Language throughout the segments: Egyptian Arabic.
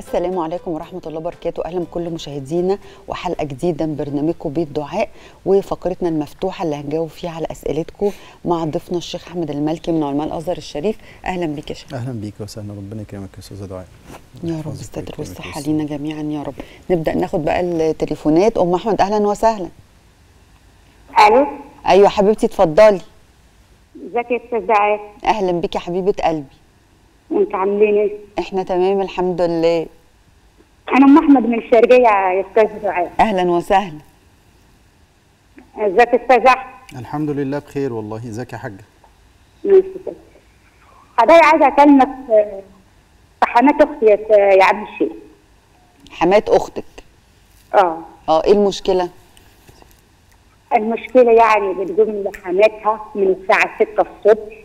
السلام عليكم ورحمة الله وبركاته أهلا بكل مشاهدينا وحلقة جديدة من برنامجكم بيت دعاء وفقرتنا المفتوحة اللي هنجاوب فيها على أسئلتكم مع ضيفنا الشيخ أحمد المالكي من علماء الأزهر الشريف أهلا بك يا شيخ اهلا بيك وسهلا ربنا يكرمك يا استاذه دعاء يا رب يحفظك استر ويكرمك والصحة ويستر. لينا جميعا يا رب نبدأ ناخد بقى التليفونات أم أحمد أهلا وسهلا الو أيوة حبيبتي اتفضلي ازيك يا استاذ دعاء أهلا بك يا حبيبة قلبي انت عاملين ايه احنا تمام الحمد لله انا ام احمد من الشرقيه يا استاذ دعاء أهلا وسهلا ازيك يا استاذ احمد الحمد لله بخير والله ازيك يا حاجه ماشي كده. حضرتك عايزه اكلمك في في حمات اختي يا يا عم الشيخ حمات أختك اه اه ايه المشكلة؟ المشكله يعني بتقوم لحماتها من الساعه 6 الصبح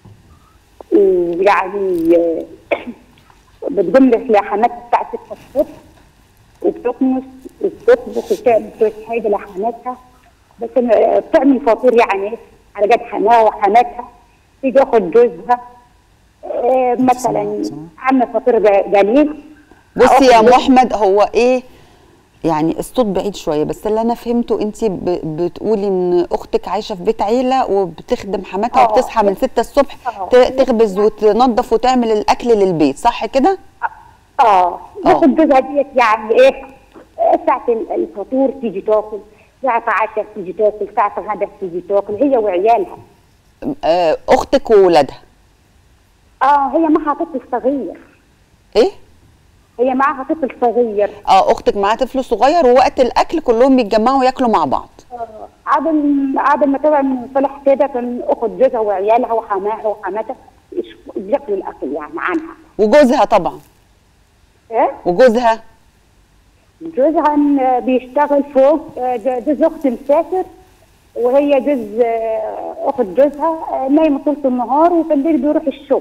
ويعني آه، بتقوم لحماتها الساعه 6 الصبح وبتكنس وبتطبخ وبتعمل كل حاجه لحماتها بس آه، بتعمل فطور يعني إيه، على قد حماها وحماتها تيجي تاخد جوزها آه، مثلا سمع- سمع. عامله فطور ج- جميل بصي يا أخد ام جوزها- احمد هو ايه يعني الصوت بعيد شويه بس اللي انا فهمته انت بتقولي ان اختك عايشه في بيت عيله وبتخدم حماتها آه. وبتصحى من 6 الصبح آه. ت- تخبز وتنظف وتعمل الاكل للبيت صح كده اه باخد جوزها ديت يعني ايه ساعة ال- الفطور تيجي تاكل ساعة عشاء تيجي تاكل ساعة غدا تيجي تاكل هي وعيالها آه، اختك وولادها اه هي معها طفل صغير ايه هي معها طفل صغير اه اختك معاها طفل صغير ووقت الاكل كلهم بيتجمعوا وياكلوا مع بعض آه، عدم عدم ما طبعا من صالح كده كان اخد جوزها وعيالها وحماها وحماتها يش- بياكلوا الاكل يعني عنها وجوزها طبعا ايه وجوزها جوزها إن بيشتغل فوق آه، ج- جوز اختي مسافر وهي جوز آه، اخت جوزها آه، نايمه طول النهار وبالليل بيروح الشغل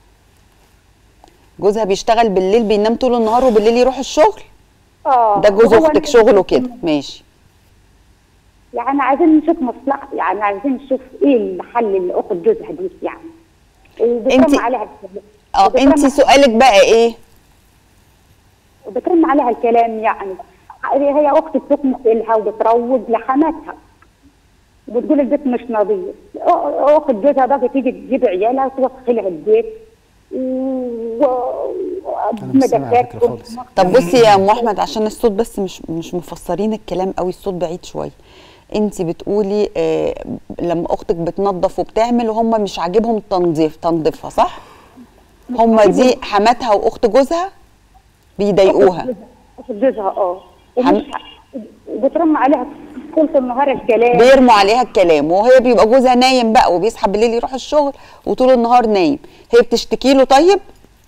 جوزها بيشتغل بالليل بينام طول النهار وبالليل يروح الشغل اه ده جوز وهو اختك اللي- شغله كده ماشي يعني عايزين نشوف مصلحه يعني عايزين نشوف ايه الحل اللي اخت جوزها دي يعني وبترمى انت- عليها الكلام اه وبترمى- انت سؤالك بقى ايه وبترمى عليها الكلام يعني هي اختي بتكنس لها وبتروج لحماتها وبتقول البيت مش نظيف أ- اخت جوزها بقى تيجي تجيب عيالها وتوسخ لها البيت و أنا مش سامع على فكرة خالص. طب بصي يا ام احمد عشان الصوت بس مش مش مفسرين الكلام قوي الصوت بعيد شويه انت بتقولي آه لما اختك بتنظف وبتعمل وهم مش عاجبهم تنظيف تنظيفها صح هم دي حماتها واخت جوزها بيضايقوها اخت جوزها اه حم- ومش وبترمى عليها طول النهار الكلام بيرموا عليها الكلام وهي بيبقى جوزها نايم بقى وبيصحى بالليل يروح الشغل وطول النهار نايم هي بتشتكي له طيب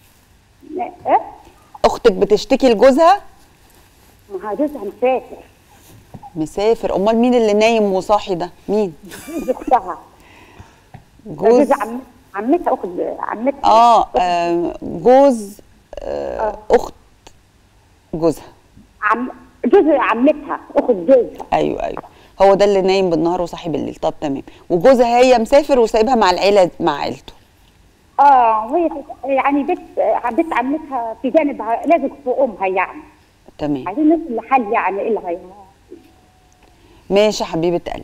ايه اختك بتشتكي لجوزها ما هو جوزها مسافر مسافر امال مين اللي نايم وصاحي ده مين جوز اختها جوز جوز عم عمتها اخت عمتها اه آه، جوز آه اخت جوزها عم جوز عمتها اخت جوزها ايوه ايوه هو ده اللي نايم بالنهار وصاحي بالليل طب تمام وجوزها هي مسافر وسايبها مع العيله مع عيلته اه وهي يعني بيت بيت عمتها في جانبها لازق في امها يعني تمام عايزين نوصل لحل يعني ايه اللي هي- ماشي يا حبيبه قلبي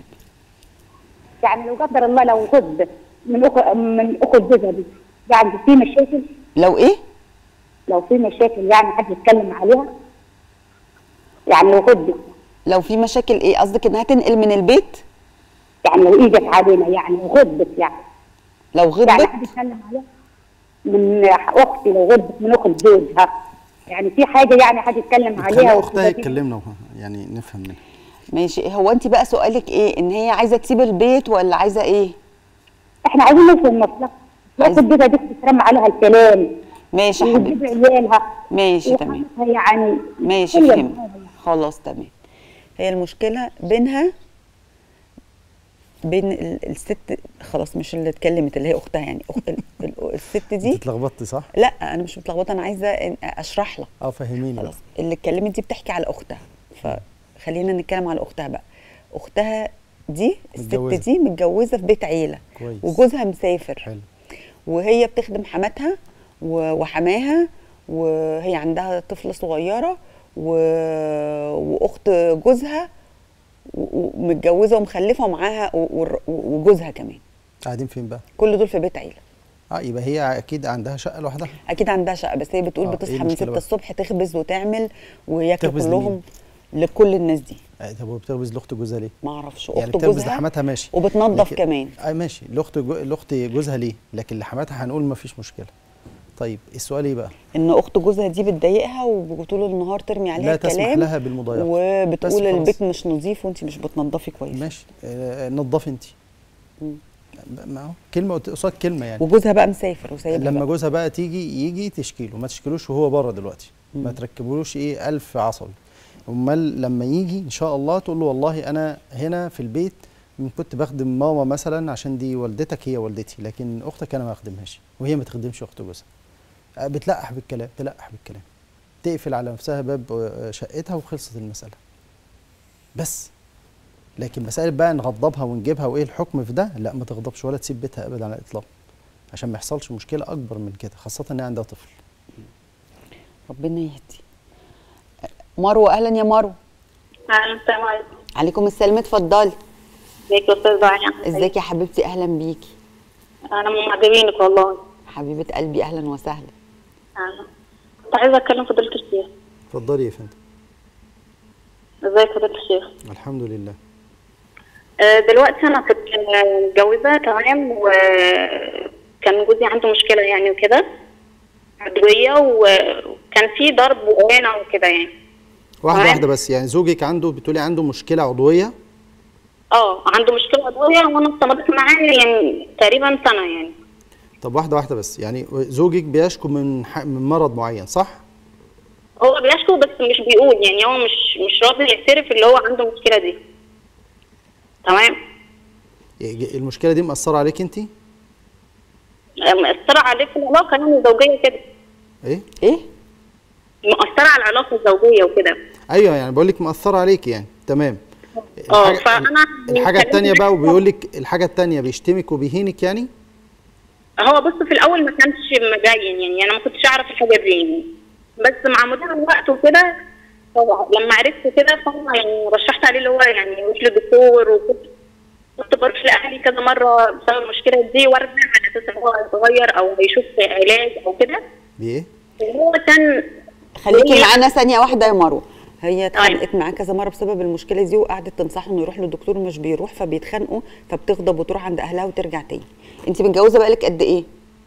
يعني لو قدر الله لو غضب من أخ من اخت جوزها دي يعني في مشاكل لو ايه لو في مشاكل يعني حد يتكلم عليها يعني لو غضب لو في مشاكل ايه قصدك انها تنقل من البيت يعني لو اجت علينا يعني غضبت يعني لو يعني غضبت حد يتكلم عليها من اختي لو غضبت من اخت جوزها يعني في حاجه يعني حد يتكلم عليها خلي اختها وتبقى- يتكلمنا وه- يعني نفهم منها ماشي هو انت بقى سؤالك ايه ان هي عايزه تسيب البيت ولا عايزه ايه احنا عايزين نوصل لمصلحه عايز- اخت جوزها دي بتترمى عليها الكلام ماشي يا وتجيب حبيبتي عيالها ماشي تمام وحماتها يعني ماشي كل فهمت حاجة. خلاص تمام هي المشكله بينها بين ال- الست خلاص مش اللي اتكلمت اللي هي اختها يعني أخت ال- ال- الست انت دي اتلخبطتي صح لا انا مش متلخبطه انا عايزه إن- اشرح لك اه فهميني خلاص بقى. اللي اتكلمت دي بتحكي على اختها فخلينا نتكلم على اختها بقى اختها دي الست متجوزة. دي متجوزه في بيت عيله كويس. وجوزها مسافر حلو وهي بتخدم حماتها و- وحماها وهي عندها طفله صغيره و... واخت جوزها و- ومتجوزه ومخلفه ومعاها و- والر- وجوزها كمان قاعدين فين بقى؟ كل دول في بيت عيله اه يبقى هي اكيد عندها شقه لوحدها اكيد عندها شقه بس هي بتقول آه، إيه بتصحى من المشكلة 6 بقى؟ الصبح تخبز وتعمل وياكلوا تخبز كلهم لكل الناس دي آه، طب وبتخبز لاخت جوزها ليه؟ ما اعرفش يعني اخت بتخبز جوزها لحماتها ماشي وبتنظف لكن- كمان اه ماشي لاخت جو... لاخت جوزها ليه؟ لكن لحماتها هنقول ما فيش مشكله طيب السؤال ايه بقى؟ ان اخت جوزها دي بتضايقها وطول النهار ترمي عليها لا تسمح الكلام لها بالمضايقه بس وبتقول خلاص. البيت مش نظيف وانت مش بتنظفي كويس ماشي آه نظفي انت مم. ما هو كلمه قد- قصاد كلمه يعني وجوزها بقى مسافر وسايبها لما بقى. جوزها بقى تيجي يجي تشكي له ما تشكيلوش وهو بره دلوقتي ما تركبولوش ايه ألف عصبي امال لما يجي ان شاء الله تقول له والله انا هنا في البيت كنت بخدم ماما مثلا عشان دي والدتك هي والدتي لكن اختك انا ما اخدمهاش وهي ما تخدمش اخت جوزها آه، بتلقح بالكلام تلقح بالكلام تقفل على نفسها باب آه، شقتها وخلصت المساله بس لكن مسألة بقى نغضبها ونجيبها وايه الحكم في ده لا ما تغضبش ولا تسيب بيتها ابدا على الاطلاق عشان ما يحصلش مشكله اكبر من كده خاصه ان هي عندها طفل ربنا يهدي مروه اهلا يا مروه اهلا السلام عليكم عليكم السلام اتفضلي ازيك يا استاذ دعاء ازيك يا حبيبتي اهلا بيكي انا من معجبينك والله حبيبه قلبي اهلا وسهلا اهلا كنت عايزه اتكلم فضيله الشيخ اتفضلي يا فندم ازيك فضيله الشيخ الحمد لله آه، دلوقتي انا كنت متجوزه تمام وكان جوزي عنده مشكله يعني وكده عدويه وكان في ضرب واهانه وكده يعني واحده تمام. واحده بس يعني زوجك عنده بتقولي عنده مشكله عضويه اه عنده مشكله عضويه وانا استمرت معاه يعني تقريبا سنه يعني طب واحده واحده بس يعني زوجك بيشكو من ح... من مرض معين صح هو بيشكو بس مش بيقول يعني هو مش مش راضي يعترف اللي هو عنده المشكله دي تمام ي- المشكله دي مأثره عليك انت مأثرة عليه في العلاقة يعني الزوجية كده ايه ايه مأثرة على العلاقة الزوجية وكده ايوه يعني بقول لك مأثره عليك يعني تمام اه الحاجة- فأنا الحاجه كلمت الثانيه بقى معاه. وبيقول لك الحاجه الثانيه بيشتمك وبيهينك يعني هو بص في الأول ما كانش مبين يعني أنا ما كنتش أعرف الحاجة دي يعني بس مع مرور الوقت وكده هو لما عرفت كده فأنا يعني رشحت عليه اللي هو يعني يروح لدكتور وكنت كنت بروح لأهلي كذا مرة بسبب المشكلة دي وارجع على أساس إن هو صغير أو هيشوف علاج أو كده بايه وهو كان خليكي هي- معانا ثانيه واحده يا مروه هي طيب. اتخانقت معاه كذا مره بسبب المشكله دي وقعدت تنصحه انه يروح للدكتور مش بيروح فبيتخانقوا فبتغضب وتروح عند اهلها وترجع تاني انت متجوزه بقالك قد ايه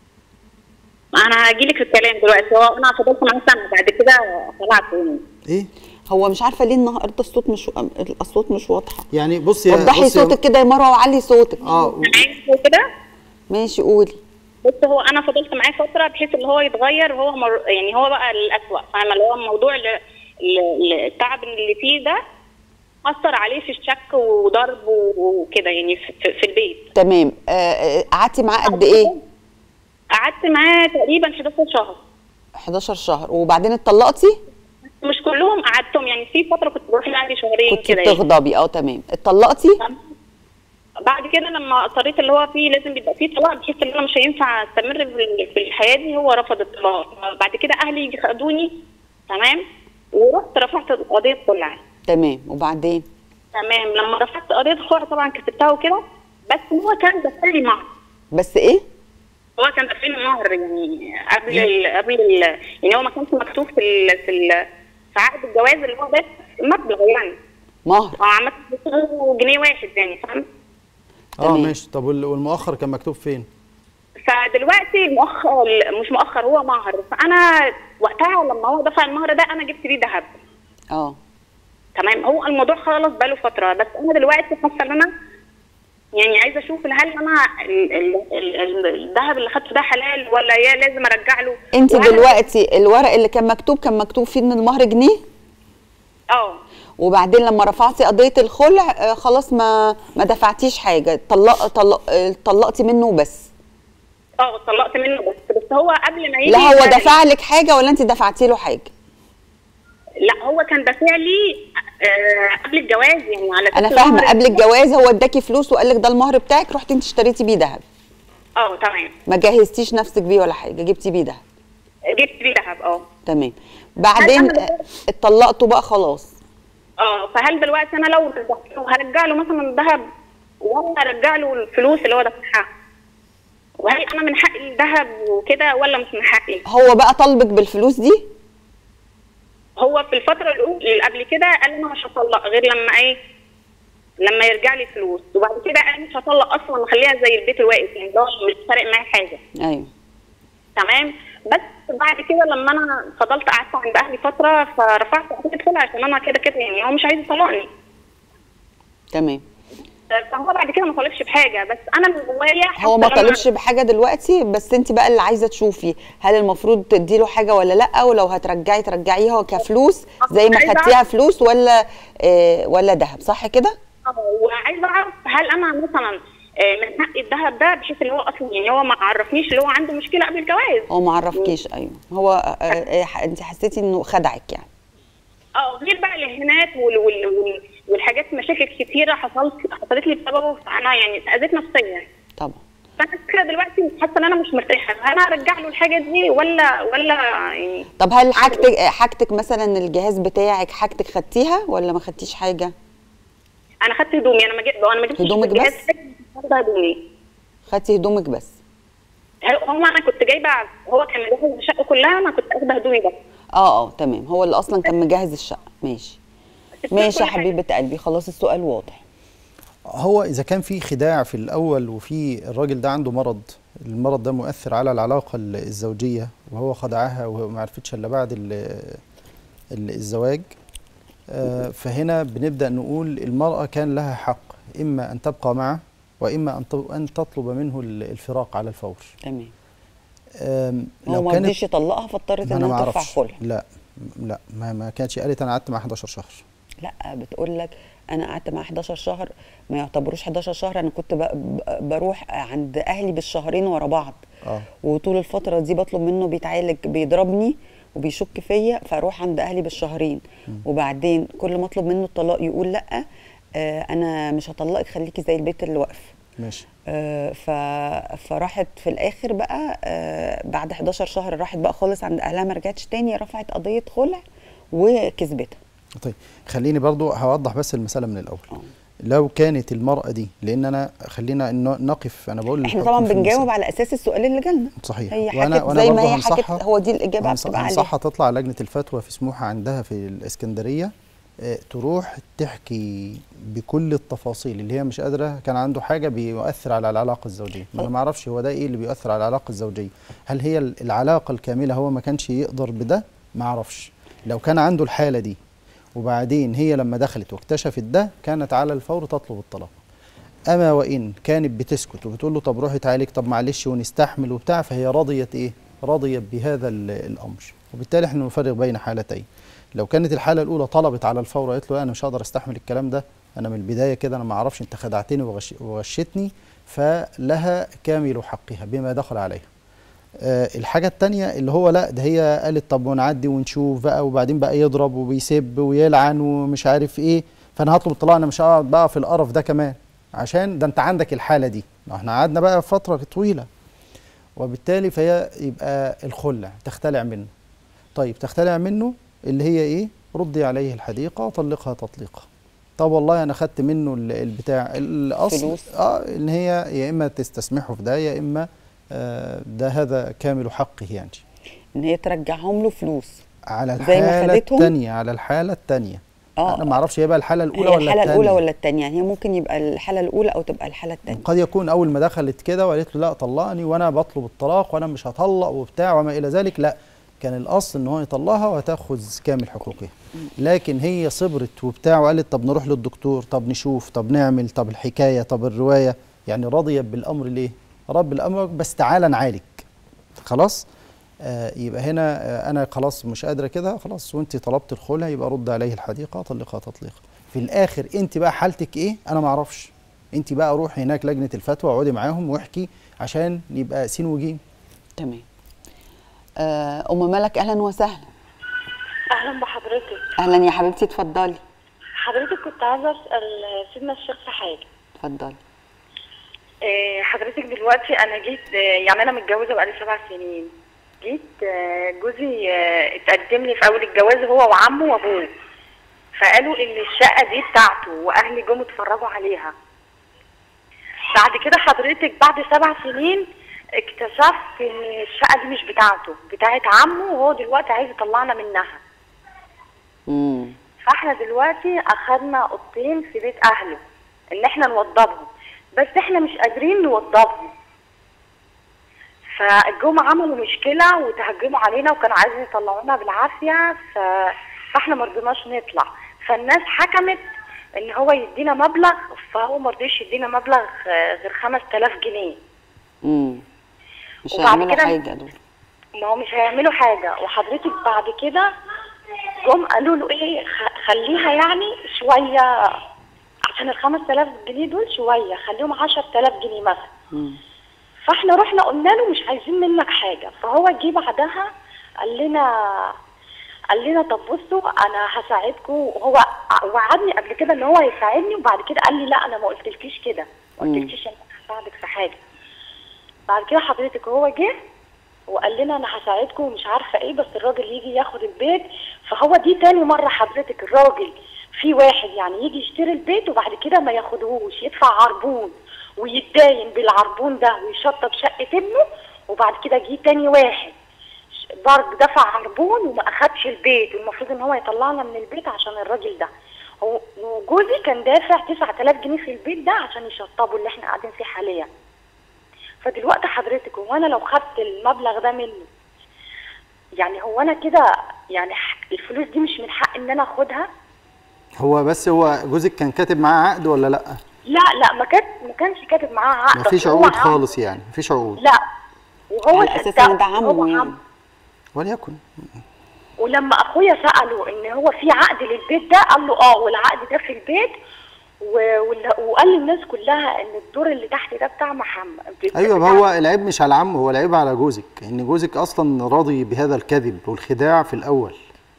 أنا هجيلك في الكلام دلوقتي هو أنا فضلت معاه سنة بعد كده خلعت يعني ايه هو مش عارفه ليه النهارده الصوت مش الاصوات مش واضحه يعني بصي يا- وضحي بصي يا- صوتك كده يا مروه وعلي صوتك اه معايا وكده ماشي قولي بص هو انا فضلت معاه فتره بحيث ان هو يتغير وهو مر... يعني هو بقى الاسوأ فاهمه اللي هو موضوع ال- ال- التعب اللي فيه ده اثر عليه في الشك وضرب وكده يعني في, في- في البيت تمام آه، آه، قعدتي معاه قد ايه قعدت معاه تقريبا 11 شهر 11 شهر وبعدين اتطلقتي مش كلهم قعدتهم يعني في فتره كنت بروح لاهلي شهرين كنت كده يعني. بتغضبي اه تمام اتطلقتي بعد كده لما اضطريت اللي هو فيه لازم يبقى فيه طلاق بحيث ان انا مش هينفع استمر في ال- في الحياه دي هو رفض الطلاق بعد كده اهلي خدوني تمام ورحت رفعت قضيه خلع تمام وبعدين تمام لما رفعت قضيه خلع طبعا كسبتها وكده بس هو كان دافع لي مهر بس ايه هو كان دافع لي مهر يعني قبل ال قبل ال يعني هو ما كانش مكتوب في ال في ال في عقد الجواز اللي هو بس مبلغ يعني مهر هو عملت جنيه واحد يعني فاهم اه تمام. ماشي طب وال- والمؤخر كان مكتوب فين فدلوقتي مؤخر مش مؤخر هو مهر فانا وقتها لما هو دفع المهر ده انا جبت بيه ذهب اه تمام هو الموضوع خلص بقاله فتره بس انا دلوقتي حاسه ان انا يعني عايزه اشوف هل انا ال- ال- ال- ال- الذهب اللي خدته ده حلال ولا يا لازم ارجع له انت وهل- دلوقتي الورق اللي كان مكتوب كان مكتوب فيه ان المهر جنيه اه وبعدين لما رفعتي قضيه الخلع آه، خلاص ما ما دفعتيش حاجه طلق طلق آه، طلقتي منه بس اه طلقت منه بس بس هو قبل ما يجي لا هو كان- دفع لك حاجه ولا انت دفعتي له حاجه لا هو كان دافع لي آه قبل الجواز يعني على أساس انا إن فاهمه هو- قبل الجواز هو اداكي فلوس وقال لك ده المهر بتاعك رحت انت اشتريتي بيه ذهب اه تمام ما جهزتيش نفسك بيه ولا حاجه جبتي بيه ذهب جبت بيه ذهب اه تمام بعدين أنا- آه، اتطلقتوا بقى خلاص اه فهل دلوقتي انا لو رجعت له هرجع له مثلا الذهب ولا هرجع له الفلوس اللي هو دفعها وهل انا من حقي الذهب وكده ولا مش من حقي هو بقى طالبك بالفلوس دي هو في الفتره الأولى اللي قبل كده قال انا مش هطلق غير لما ايه لما يرجع لي فلوس وبعد كده قال مش هطلق اصلا واخليها زي البيت الواقف يعني ده مش فارق معايا حاجه ايوه تمام بس بعد كده لما انا فضلت قعدت عند اهلي فتره فرفعت قضيه خلع عشان انا كده كده يعني هو مش عايز يطلقني تمام فهو بعد كده ما طالبش بحاجه بس انا من جوايا هو ما حاسة إن أنا- طالبش بحاجه دلوقتي بس انت بقى اللي عايزه تشوفي هل المفروض تدي له حاجه ولا لا ولو هترجعي ترجعيها كفلوس زي ما عايزة خدتيها أعرف. فلوس ولا آه ولا ذهب صح كده آه، وعايزه اعرف هل انا مثلا آه، من حق الذهب ده بحيث اللي هو اصلا يعني هو ما عرفنيش اللي هو عنده مشكله قبل الجواز هو ما عرفكيش ايوه هو آه آه انت حسيتي انه خدعك يعني اه غير بقى الاهانات وال وال وال والحاجات مشاكل كتيره حصلت حصلت لي بسببه فانا يعني اتاذيت نفسيا طبعا فانا كده دلوقتي حاسه ان انا مش مرتاحه انا ارجع له الحاجه دي ولا ولا يعني طب هل حاجتك حاجتك مثلا الجهاز بتاعك حاجتك خدتيها ولا ما خدتيش حاجه انا خدت هدومي انا ما جبت انا ما جبتش هدومك الجهاز بس؟ بتاعي، خدت هدومي خدتي هدومك بس هو انا كنت جايبه هو كان مجهز الشقه كلها انا كنت اخده هدومي بس اه اه تمام هو اللي اصلا كان مجهز الشقه ماشي ماشي يا كل حاجة. حبيبه قلبي خلاص السؤال واضح هو اذا كان في خداع في الاول وفي الراجل ده عنده مرض المرض ده مؤثر على العلاقه ال- الزوجيه وهو خدعها وما عرفتش الا بعد ال- ال- الزواج آه، فهنا بنبدا نقول المراه كان لها حق اما ان تبقى معه واما ان ت- ان تطلب منه ال- الفراق على الفور تمام آم، هو ما رضيش يطلقها فاضطرت ما انا ما انها ترفع اعرفش خلع لا لا ما, ما كانتش قالت انا قعدت مع 11 شهر لا بتقول لك انا قعدت مع 11 شهر ما يعتبروش 11 شهر انا كنت ب- ب- بروح عند اهلي بالشهرين ورا بعض اه وطول الفتره دي بطلب منه بيتعالج بيضربني وبيشك فيا فاروح عند اهلي بالشهرين وبعدين كل ما اطلب منه الطلاق يقول لا آه انا مش هطلقك خليكي زي البيت اللي واقف ماشي آه، ف... فراحت في الاخر بقى آه، بعد 11 شهر راحت بقى خالص عند اهلها ما رجعتش تاني رفعت قضيه خلع وكسبتها طيب خليني برضو هوضح بس المسألة من الأول آه. لو كانت المرأة دي لأن أنا خلينا ن- نقف أنا بقول احنا الحكم طبعا في بنجاوب المسألة. على اساس السؤال اللي جالنا صحيح هي وأنا- حكت وأنا زي ما برضو هي حكت هنصحها- هو دي الاجابه هنص- بتبقى عليها هنصحها تطلع لجنة الفتوى في سموحة عندها في الإسكندرية آه، تروح تحكي بكل التفاصيل اللي هي مش قادرة كان عنده حاجة بيؤثر على العلاقة الزوجية ما أنا ما أعرفش هو ده إيه اللي بيؤثر على العلاقة الزوجية هل هي ال- العلاقة الكاملة هو ما كانش يقدر بده ما أعرفش لو كان عنده الحالة دي وبعدين هي لما دخلت واكتشفت ده كانت على الفور تطلب الطلاق اما وان كانت بتسكت وبتقول له طب روحي تعالج طب معلش ونستحمل وبتاع فهي رضيت ايه رضيت بهذا ال- الامر وبالتالي احنا نفرق بين حالتين لو كانت الحاله الاولى طلبت على الفور قالت له انا مش هقدر استحمل الكلام ده انا من البدايه كده انا ما اعرفش انت خدعتني وغش وغشتني فلها كامل حقها بما دخل عليها آه، الحاجة التانية اللي هو لا ده هي قالت طب ونعدي ونشوف بقى وبعدين بقى يضرب وبيسب ويلعن ومش عارف ايه فانا هطلب الطلاق انا مش هقعد بقى في القرف ده كمان عشان ده انت عندك الحالة دي ما احنا قعدنا بقى فترة طويلة وبالتالي فهي يبقى الخلع تختلع منه طيب تختلع منه اللي هي ايه ردي عليه الحديقة وطلقها تطليقا طب والله انا خدت منه ال- البتاع الاصل فلوس. اه ان هي يا اما تستسمحه في ده يا اما آه ده هذا كامل حقه يعني ان هي ترجعهم له فلوس على زي ما الحالة خدتهم؟ الثانية على الحالة الثانية آه. انا ما اعرفش هي بقى الحالة الاولى هي ولا الحاله الاولى التانية. ولا الثانيه يعني هي ممكن يبقى الحاله الاولى او تبقى الحاله الثانيه قد يكون اول ما دخلت كده وقالت له لا طلقني وانا بطلب الطلاق وانا مش هطلق وبتاع وما الى ذلك لا كان الاصل ان هو يطلقها وتاخذ كامل حقوقها لكن هي صبرت وبتاع وقالت طب نروح للدكتور طب نشوف طب نعمل طب الحكايه طب الروايه يعني رضيت بالامر ليه رب الامر بس تعالى نعالج خلاص آه يبقى هنا آه انا خلاص مش قادره كده خلاص وانت طلبت الخلع يبقى رد عليه الحديقه طلقها تطليقا في الاخر انت بقى حالتك ايه انا ما اعرفش انت بقى روحي هناك لجنه الفتوى اقعدي معاهم واحكي عشان يبقى سين وجيم تمام آه، ام ملك اهلا وسهلا اهلا بحضرتك اهلا يا حبيبتي اتفضلي حضرتك كنت عايزه اسال سيدنا الشيخ في حاجه اتفضلي آه، حضرتك دلوقتي انا جيت آه، يعني انا متجوزه بقالي سبع سنين جيت آه، جوزي آه، اتقدم لي في اول الجواز هو وعمه وابوه فقالوا ان الشقه دي بتاعته واهلي جم اتفرجوا عليها بعد كده حضرتك بعد سبع سنين اكتشفت ان الشقه دي مش بتاعته بتاعت عمه وهو دلوقتي عايز يطلعنا منها امم فاحنا دلوقتي اخدنا اوضتين في بيت اهله ان احنا نوضبهم بس احنا مش قادرين نوضبهم فجم عملوا مشكله وتهجموا علينا وكانوا عايزين يطلعونا بالعافيه ف... فاحنا ما رضيناش نطلع فالناس حكمت ان هو يدينا مبلغ فهو ما رضيش يدينا مبلغ آه، غير 5000 جنيه امم مش وبعد هيعملوا كده- حاجه دول ما هو مش هيعملوا حاجة وحضرتك بعد كده جم قالوا له ايه خ- خليها يعني شوية عشان ال 5000 جنيه دول شوية خليهم 10000 جنيه مثلا مم. فاحنا رحنا قلنا له مش عايزين منك حاجة فهو جه بعدها قال لنا قال لنا طب بصوا انا هساعدكم وهو وعدني قبل كده ان هو هيساعدني وبعد كده قال لي لا انا ما قلتلكيش كده ما مم. قلتلكيش ان انا هساعدك في حاجة بعد كده حضرتك هو جه وقال لنا انا هساعدكم ومش عارفه ايه بس الراجل يجي ياخد البيت فهو دي تاني مره حضرتك الراجل في واحد يعني يجي يشتري البيت وبعد كده ما ياخدهوش يدفع عربون ويتداين بالعربون ده ويشطب شقه ابنه وبعد كده جه تاني واحد ش- برضه دفع عربون وما اخدش البيت والمفروض ان هو يطلعنا من البيت عشان الراجل ده هو وجوزي كان دافع 9000 جنيه في البيت ده عشان يشطبوا اللي احنا قاعدين فيه حاليا فدلوقتي حضرتك هو انا لو خدت المبلغ ده منه يعني هو انا كده يعني ح- الفلوس دي مش من حق ان انا اخدها هو بس هو جوزك كان كاتب معاه عقد ولا لا لا لا ما كان ما كانش كاتب معاه عقد مفيش أصل هو عقود عم- خالص يعني مفيش عقود لا وهو على اساس صدقه ان ده عمه هو يعني عم. وليكن ولما اخويا ساله ان هو في عقد للبيت ده قال له اه والعقد ده في البيت و- وال- وقال للناس كلها ان الدور اللي تحت ده بتاع محمد ايوه بتاع- هو العيب مش على عمه هو العيب على جوزك ان جوزك اصلا راضي بهذا الكذب والخداع في الاول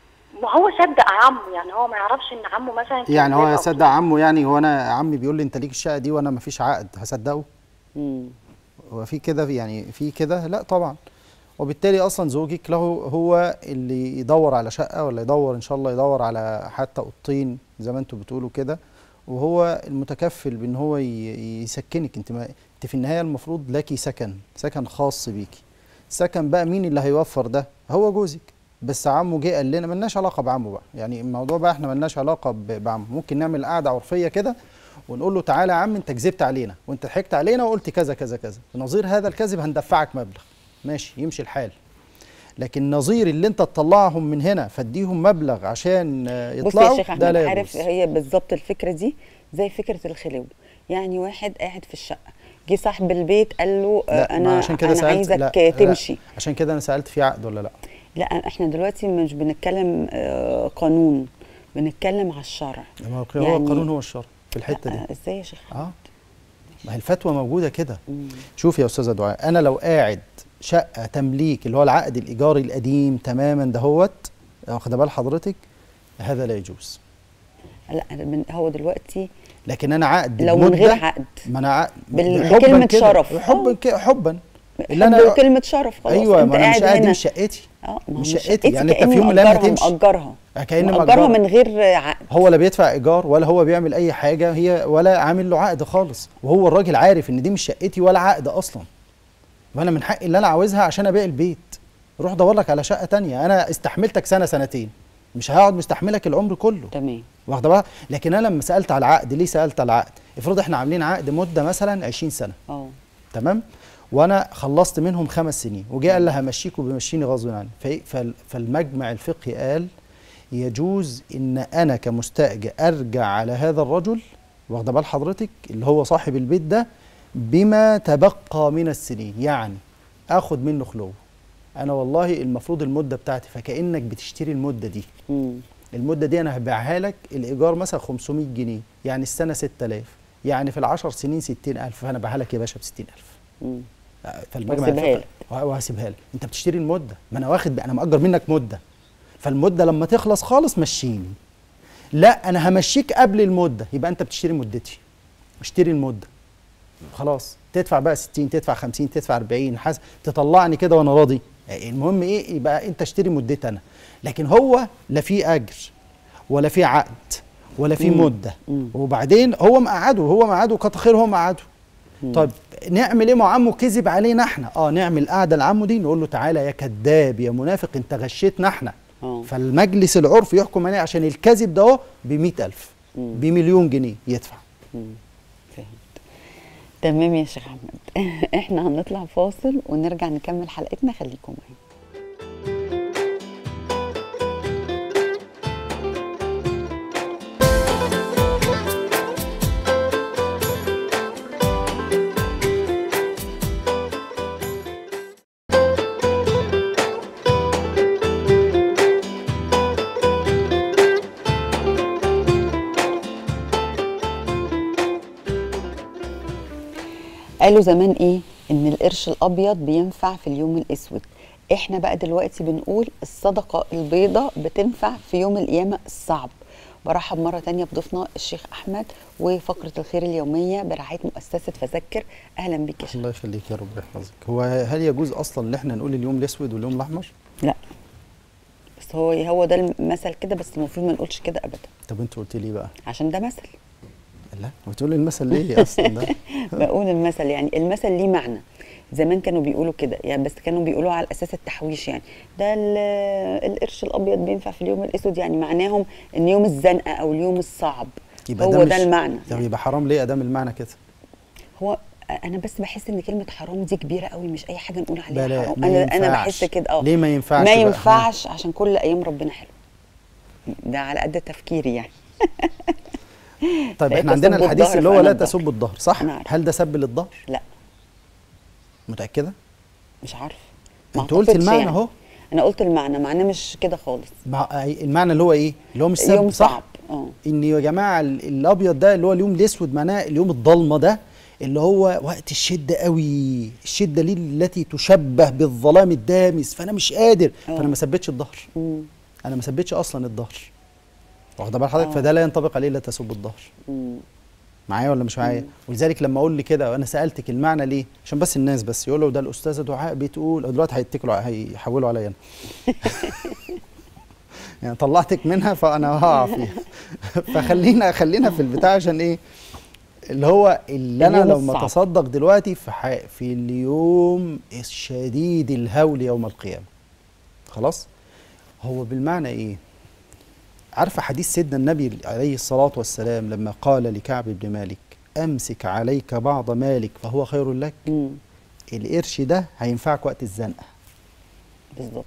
ما هو صدق عمه يعني هو ما يعرفش ان عمه مثلا كان يعني كذاب هو أو يصدق عمه يعني هو انا عمي بيقول لي انت ليك الشقه دي وانا مفيش عقد هصدقه مم. هو في كده يعني في كده لا طبعا وبالتالي اصلا زوجك له هو اللي يدور على شقه ولا يدور ان شاء الله يدور على حتى اوضتين زي ما انتم بتقولوا كده وهو المتكفل بان هو ي- يسكنك انت ما انت في النهايه المفروض لك سكن سكن خاص بيكي سكن بقى مين اللي هيوفر ده هو جوزك بس عمه جه قال لنا ملناش علاقه بعمه بقى يعني الموضوع بقى احنا ملناش علاقه ب- بعمه ممكن نعمل قعده عرفيه كده ونقول له تعالى يا عم انت كذبت علينا وانت ضحكت علينا وقلت كذا كذا كذا نظير هذا الكذب هندفعك مبلغ ماشي يمشي الحال لكن نظير اللي انت تطلعهم من هنا فاديهم مبلغ عشان آه، بص يطلعوا يا شيخ ده احمد لا عارف يجوز هي بالظبط الفكره دي زي فكره الخلو يعني واحد قاعد في الشقه جه صاحب البيت قال له آه، لا انا ما عشان كده انا سألت عايزك لا آه، لا تمشي عشان كده انا سالت في عقد ولا لا لا احنا دلوقتي مش بنتكلم آه، قانون بنتكلم على الشرع ما هو هو يعني- القانون هو الشرع في الحته دي آه، ازاي يا شيخ اه ما هي الفتوى موجوده كده شوف يا استاذه دعاء انا لو قاعد شقه تمليك اللي هو العقد الايجاري القديم تماما دهوت واخده بال حضرتك هذا لا يجوز لا أنا من هو دلوقتي لكن انا عقد لو من غير بمدة- عقد. ما انا عقد بال- حباً بكلمة كده، شرف. حبا آه. ك- حبا حب كلمه شرف خلاص ايوه انت ما انا مش قاعد قاعد دي هنا مش شقتي اه ما هو مش مش شقتي يعني انت كأني في يوم من الايام مأجرها هتمشي مأجرها كأني مأجرها مأجرها. من غير عقد هو لا بيدفع ايجار ولا هو بيعمل اي حاجه هي ولا عامل له عقد خالص وهو الراجل عارف ان دي مش شقتي ولا عقد اصلا وانا من حقي اللي انا عاوزها عشان ابيع البيت روح دور لك على شقه تانية انا استحملتك سنه سنتين مش هقعد مستحملك العمر كله تمام واخده بقى لكن انا لما سالت على العقد ليه سالت على العقد افرض احنا عاملين عقد مده مثلا 20 سنه اه تمام وانا خلصت منهم خمس سنين وجه قال لها همشيك وبيمشيني غصب عني في- فال- فالمجمع الفقهي قال يجوز ان انا كمستاجر ارجع على هذا الرجل واخده بال حضرتك اللي هو صاحب البيت ده بما تبقى من السنين يعني اخد منه خلو انا والله المفروض المده بتاعتي فكانك بتشتري المده دي مم. المده دي انا هبيعها لك الايجار مثلا 500 جنيه يعني السنه 6000 يعني في العشر سنين 60000 فانا ببيعها لك يا باشا ب 60000 مم. فالمجمع وهسيبها الفقهي- لك. وه- وهسيبها لك انت بتشتري المده ما انا واخد انا مأجر منك مده فالمده لما تخلص خالص مشيني لا انا همشيك قبل المده يبقى انت بتشتري مدتي اشتري المده خلاص تدفع بقى 60 تدفع 50 تدفع 40 حسب تطلعني كده وانا راضي المهم ايه يبقى انت اشتري مدتي انا لكن هو لا في اجر ولا في عقد ولا في مده وبعدين هو مقعده هو مقعده كتر خير هو مقعده طيب نعمل ايه ما عمه كذب علينا احنا اه نعمل قعده لعمه دي نقول له تعالى يا كذاب يا منافق انت غشيتنا احنا آه. فالمجلس العرفي يحكم عليه عشان الكذب ده اهو ب ألف بمليون جنيه يدفع فهمت تمام يا شيخ احمد احنا هنطلع فاصل ونرجع نكمل حلقتنا خليكم معانا قالوا زمان ايه ان القرش الابيض بينفع في اليوم الاسود احنا بقى دلوقتي بنقول الصدقه البيضاء بتنفع في يوم القيامه الصعب برحب مره تانية بضيفنا الشيخ احمد وفقره الخير اليوميه برعايه مؤسسه فذكر اهلا بك يا شيخ الله يخليك يا رب يحفظك هو هل يجوز اصلا ان احنا نقول اليوم الاسود واليوم الاحمر لا بس هو هو ده المثل كده بس المفروض ما نقولش كده ابدا طب انت قلت لي بقى عشان ده مثل لا بتقول المثل ليه اصلا ده بقول المثل يعني المثل ليه معنى زمان كانوا بيقولوا كده يعني بس كانوا بيقولوا على اساس التحويش يعني ده ال- القرش الابيض بينفع في اليوم الاسود يعني معناهم ان يوم الزنقه او اليوم الصعب يبقى هو ده, مش- المعنى طب يبقى حرام ليه ادام المعنى كده هو انا بس بحس ان كلمه حرام دي كبيره قوي مش اي حاجه نقول عليها بلا، حرام ما انا انا ينفعش. بحس كده اه ليه ما ينفعش ما بقى؟ ينفعش عشان كل ايام ربنا حلو ده على قد تفكيري يعني طيب لا احنا عندنا تسبوا الحديث الظهر اللي هو فأنا لا الظهر. تسب الظهر صح أنا عارفة. هل ده سب للظهر لا متاكده مش عارفه ما انت قلت أعتقدش المعنى يعني. اهو انا قلت المعنى معناه مش كده خالص مع المعنى اللي هو ايه اللي هو مش سب يوم صح صعب اه ان يا جماعه ال- الابيض ده اللي هو اليوم الاسود معناه اليوم الضلمه ده اللي هو وقت الشده قوي الشده دي التي تشبه بالظلام الدامس فانا مش قادر اه. فانا ما ثبتش الظهر مم. انا ما ثبتش اصلا الظهر واخده بال حضرتك اه. فده لا ينطبق عليه لا تسب الظهر مم. معايا ولا مش معايا ولذلك لما اقول لي كده وانا سالتك المعنى ليه عشان بس الناس بس يقولوا ده الاستاذه دعاء بتقول دلوقتي هيتكلوا ع- هيحولوا عليا انا يعني طلعتك منها فانا هقع فيها فخلينا خلينا في البتاع عشان ايه اللي هو اللي انا اليوم لما الصعب. اتصدق دلوقتي في ح... في اليوم الشديد الهول يوم القيامه خلاص هو بالمعنى ايه عارفه حديث سيدنا النبي عليه الصلاه والسلام لما قال لكعب بن مالك امسك عليك بعض مالك فهو خير لك مم. القرش ده هينفعك وقت الزنقه بالظبط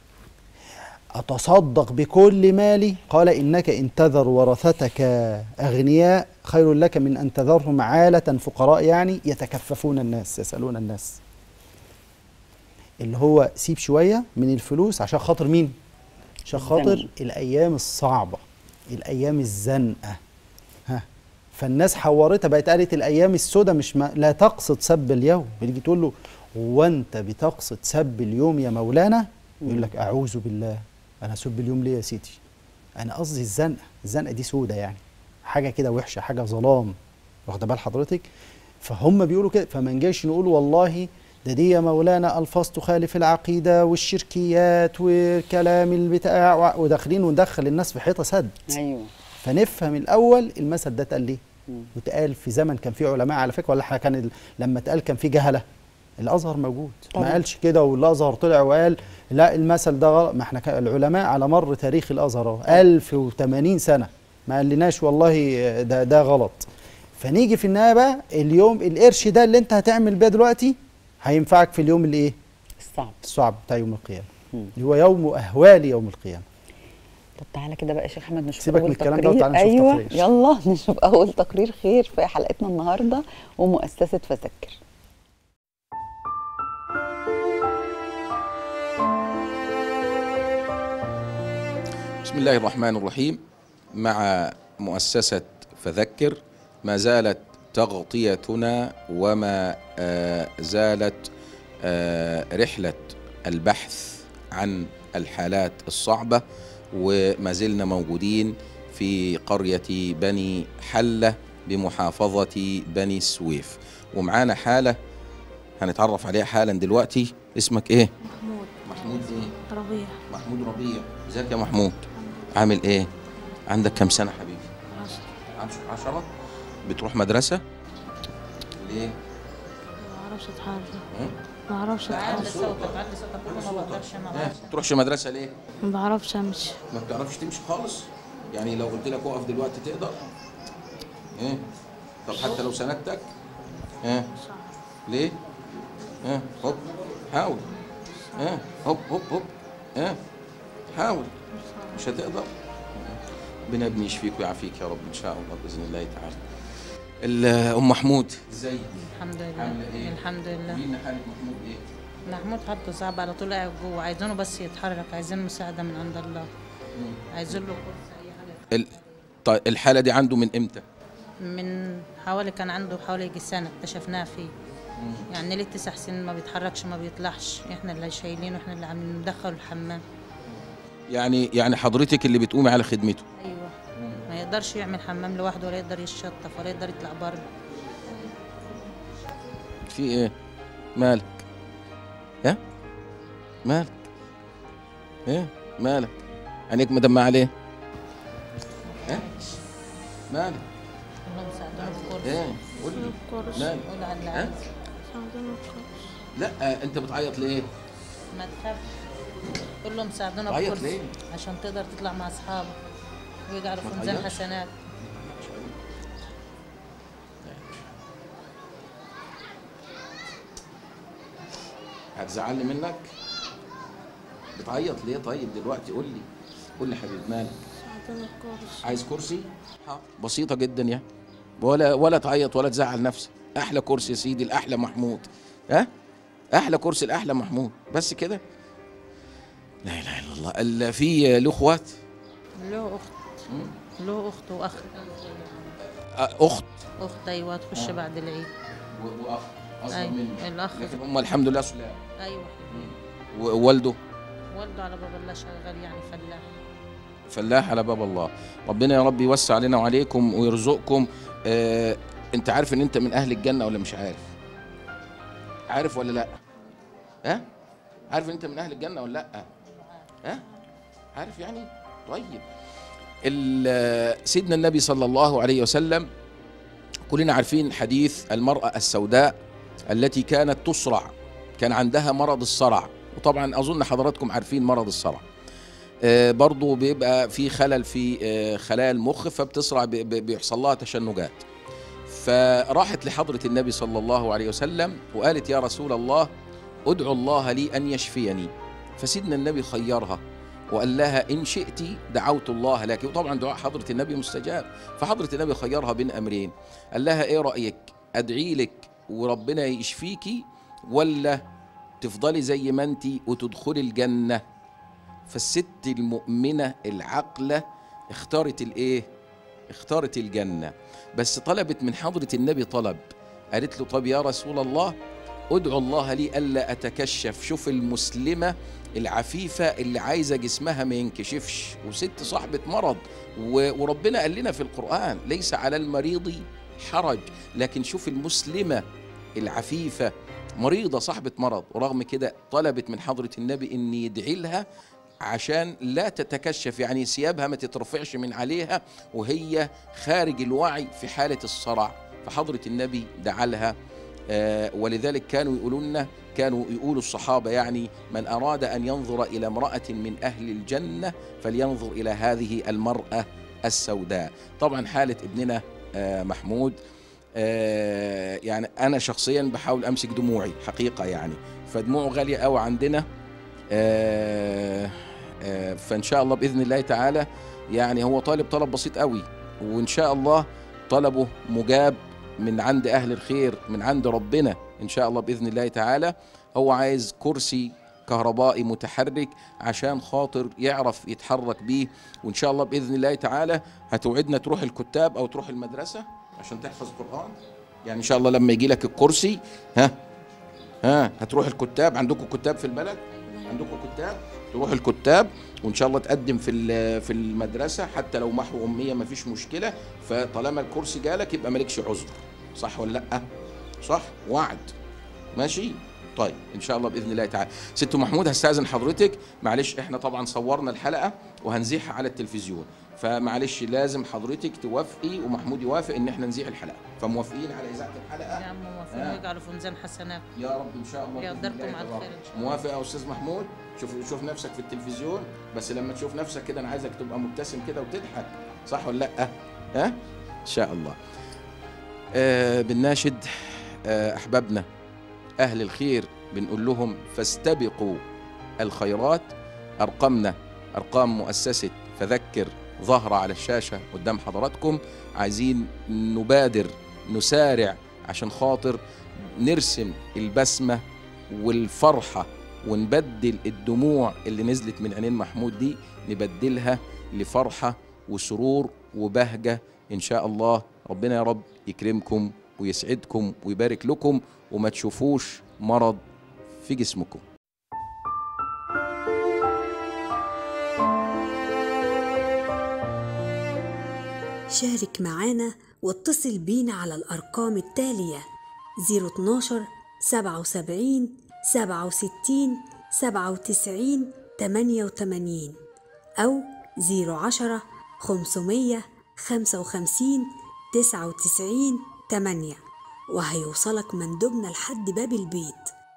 أتصدق بكل مالي قال إنك إن تذر ورثتك أغنياء خير لك من أن تذرهم عالة فقراء يعني يتكففون الناس يسألون الناس اللي هو سيب شوية من الفلوس عشان خاطر مين؟ عشان خاطر الزنقة. الأيام الصعبة الأيام الزنقة ها فالناس حورتها بقت قالت الأيام السوداء مش ما لا تقصد سب اليوم بتيجي تقول له وأنت بتقصد سب اليوم يا مولانا يقول لك أعوذ بالله أنا أسب اليوم ليه يا سيدي؟ أنا قصدي الزنقة الزنقة دي سودة يعني حاجة كده وحشة حاجة ظلام واخده بال حضرتك فهم بيقولوا كده فما نجيش نقول والله ده دي يا مولانا الفاظ تخالف العقيده والشركيات والكلام البتاع وع- وداخلين وندخل الناس في حيطه سد ايوه فنفهم الاول المثل ده اتقال ليه واتقال في زمن كان فيه علماء على فكره ولا احنا كان ال- لما اتقال كان فيه جهله الازهر موجود طبعا. ما قالش كده والازهر طلع وقال لا المثل ده غلط ما احنا كان العلماء على مر تاريخ الازهر اهو 1080 سنه ما قالناش والله ده ده غلط فنيجي في النهايه بقى اليوم القرش ده اللي انت هتعمل بيه دلوقتي هينفعك في اليوم اللي ايه الصعب الصعب بتاع يوم القيامه مم. اللي هو يوم اهوال يوم القيامه طب تعالى كده بقى يا شيخ احمد نشوف سيبك اول من الكلام ده تقرير وتعالى نشوف ايوه تقرير. يلا نشوف اول تقرير خير في حلقتنا النهارده ومؤسسه فذكر بسم الله الرحمن الرحيم مع مؤسسة فذكر ما زالت تغطيتنا وما آه، زالت آه، رحلة البحث عن الحالات الصعبة وما زلنا موجودين في قرية بني حلة بمحافظة بني سويف ومعانا حالة هنتعرف عليها حالا دلوقتي اسمك ايه؟ محمود ايه ربيع محمود ربيع ازيك يا محمود عامل ايه عندك كام سنه حبيبي عشرة عشرة عشرة بتروح مدرسة ليه ما اعرفش اتحرك ها؟ ما اعرفش اتحرك صوتك علي صوتك كله ما بقدرش ها؟ انا تروحش مدرسة ليه ما بعرفش امشي ما بتعرفش تمشي خالص يعني لو قلت لك اقف دلوقتي تقدر ايه طب حتى لو سندتك ها ليه ها هوب حاول ها هوب هوب هوب ها حاول مش هتقدر ربنا يبني يشفيك ويعافيك يا رب ان شاء الله باذن الله تعالى ال- ام محمود ازيك الحمد عاملة لله إيه؟ الحمد لله مين حالة محمود ايه محمود حالته صعبة على طول قاعد جوه عايزينه بس يتحرك عايزين مساعدة من عند الله عايزين له كورس أي حاجة ال... طيب الحالة دي عنده من امتى من حوالي كان عنده حوالي يجي سنة اكتشفناها فيه يعني ليه تسع سنين ما بيتحركش ما بيطلعش احنا اللي شايلينه احنا اللي عاملين ندخله الحمام يعني يعني حضرتك اللي بتقومي على خدمته ايوه ما يقدرش يعمل حمام لوحده ولا يقدر يشطف ولا يقدر يطلع بره في ايه مالك ها مالك ايه مالك عينيك مدمعة عليه ها مالك كلهم ساعدونا بكورس ايه قول لي كورس مالك قول على اللي ها؟ عايز ساعدوني بكورس لا انت بتعيط ليه ما تخافش كلهم ساعدونا تعيط بكورس ليه؟ عشان تقدر تطلع مع اصحابك ويجعلوا ما في ميزان تعيطش. حسنات هتزعلني منك بتعيط ليه طيب دلوقتي قول لي قول لي حبيبي مالك ساعدوني بكورس عايز كرسي بسيطة جدا يعني ولا ولا تعيط ولا تزعل نفسك أحلى كرسي يا سيدي الأحلى محمود ها أحلى كرسي الأحلى محمود بس كده لا إله إلا الله ال- في له إخوات له اخت له اخت واخ أ- أخت اخت ايوه تخش بعد العيد و- وأخ أصغر أيوة، مني الأخ. لكن هم الحمد لله سلام ايوه ووالده والده على باب الله شغال يعني فلاح فلاح على باب الله ربنا يا رب يوسع علينا وعليكم ويرزقكم آه انت عارف ان انت من اهل الجنه ولا مش عارف عارف ولا لا ها عارف ان انت من اهل الجنه ولا لا ها عارف يعني طيب ال- سيدنا النبي صلى الله عليه وسلم كلنا عارفين حديث المراه السوداء التي كانت تصرع كان عندها مرض الصرع وطبعا اظن حضراتكم عارفين مرض الصرع آه، برضو بيبقى في خلل في آه، خلايا المخ فبتصرع ب- ب- بيحصل لها تشنجات فراحت لحضرة النبي صلى الله عليه وسلم وقالت يا رسول الله ادعو الله لي أن يشفيني فسيدنا النبي خيرها وقال لها إن شئت دعوت الله لك وطبعا دعاء حضرة النبي مستجاب فحضرة النبي خيرها بين أمرين قال لها إيه رأيك أدعي لك وربنا يشفيكي ولا تفضلي زي ما انت وتدخلي الجنه فالست المؤمنة العاقلة اختارت الايه اختارت الجنة بس طلبت من حضرة النبي طلب قالت له طب يا رسول الله ادعو الله لي ألا أتكشف شوف المسلمة العفيفة اللي عايزة جسمها ما ينكشفش وست صاحبة مرض و- وربنا قال لنا في القرآن ليس على المريض حرج لكن شوف المسلمة العفيفة مريضة صاحبة مرض ورغم كده طلبت من حضرة النبي أن يدعي لها عشان لا تتكشف يعني ثيابها ما تترفعش من عليها وهي خارج الوعي في حالة الصرع فحضرة النبي دعا لها آه، ولذلك كانوا يقولون كانوا يقولوا الصحابة يعني من أراد أن ينظر إلى امرأة من أهل الجنة فلينظر إلى هذه المرأة السوداء طبعا حالة ابننا آه، محمود آه، يعني أنا شخصيا بحاول أمسك دموعي حقيقة يعني فدموعه غالية قوي عندنا آه، آه، فإن شاء الله بإذن الله تعالى يعني هو طالب طلب بسيط قوي وإن شاء الله طلبه مجاب من عند أهل الخير من عند ربنا إن شاء الله بإذن الله تعالى هو عايز كرسي كهربائي متحرك عشان خاطر يعرف يتحرك بيه وإن شاء الله بإذن الله تعالى هتوعدنا تروح الكتاب أو تروح المدرسة عشان تحفظ قرآن يعني إن شاء الله لما يجي لك الكرسي ها ها هتروح الكتاب عندكم كتاب في البلد عندكم كتاب تروح الكتاب وان شاء الله تقدم في ال- في المدرسه حتى لو محو اميه ما فيش مشكله فطالما الكرسي جالك يبقى مالكش عذر صح ولا لا صح وعد ماشي طيب ان شاء الله باذن الله تعالى ست محمود هستاذن حضرتك معلش احنا طبعا صورنا الحلقه وهنذيعها على التلفزيون فمعلش لازم حضرتك توافقي ومحمود يوافق ان احنا نذيع الحلقه فموافقين على اذاعه الحلقه يا عم موافقين آه. ويجعلوا في ميزان حسنات يا رب ان شاء الله بإذن يقدركم الله على يا رب. الخير إن شاء الله. موافق يا استاذ محمود شوف شوف نفسك في التلفزيون بس لما تشوف نفسك كده انا عايزك تبقى مبتسم كده وتضحك صح ولا لا ها ان شاء الله آه بنناشد آه احبابنا اهل الخير بنقول لهم فاستبقوا الخيرات ارقامنا ارقام مؤسسه فذكر ظاهره على الشاشه قدام حضراتكم عايزين نبادر نسارع عشان خاطر نرسم البسمه والفرحه ونبدل الدموع اللي نزلت من عينين محمود دي نبدلها لفرحه وسرور وبهجه ان شاء الله ربنا يا رب يكرمكم ويسعدكم ويبارك لكم وما تشوفوش مرض في جسمكم شارك معانا واتصل بينا على الأرقام التالية 012 77 67 97 88 أو 010 500 55 99 8 وهيوصلك مندوبنا لحد باب البيت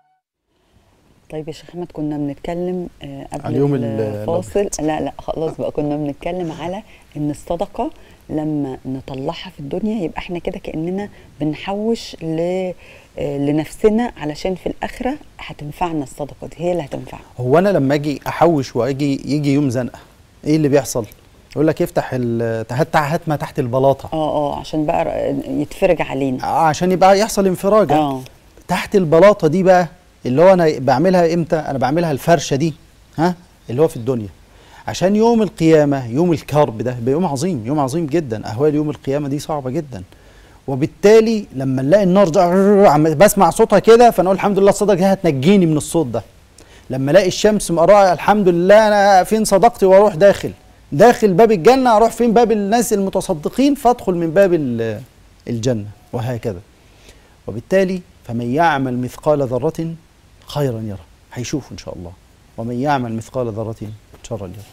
طيب يا شيخ احمد كنا بنتكلم آه، قبل على اليوم الفاصل لا لا خلاص بقى كنا بنتكلم على ان الصدقه لما نطلعها في الدنيا يبقى احنا كده كاننا بنحوش ل آه، لنفسنا علشان في الاخره هتنفعنا الصدقه دي هي اللي هتنفعنا هو انا لما اجي احوش واجي يجي يوم زنقه ايه اللي بيحصل يقول لك افتح ال- هات هات ما تحت البلاطه اه اه عشان بقى ر- يتفرج علينا آه، عشان يبقى يحصل انفراجه اه تحت البلاطه دي بقى اللي هو انا بعملها امتى انا بعملها الفرشه دي ها اللي هو في الدنيا عشان يوم القيامه يوم الكرب ده يبقى يوم عظيم يوم عظيم جدا اهوال يوم القيامه دي صعبه جدا وبالتالي لما نلاقي النار ده عم بسمع صوتها كده فنقول الحمد لله الصدقه دي هتنجيني من الصوت ده لما الاقي الشمس مقرأة الحمد لله انا فين صدقتي واروح داخل داخل باب الجنه اروح فين باب الناس المتصدقين فادخل من باب ال- الجنه وهكذا وبالتالي فمن يعمل مثقال ذرة خيرا يره هيشوف إن شاء الله ومن يعمل مثقال ذرة شرا يره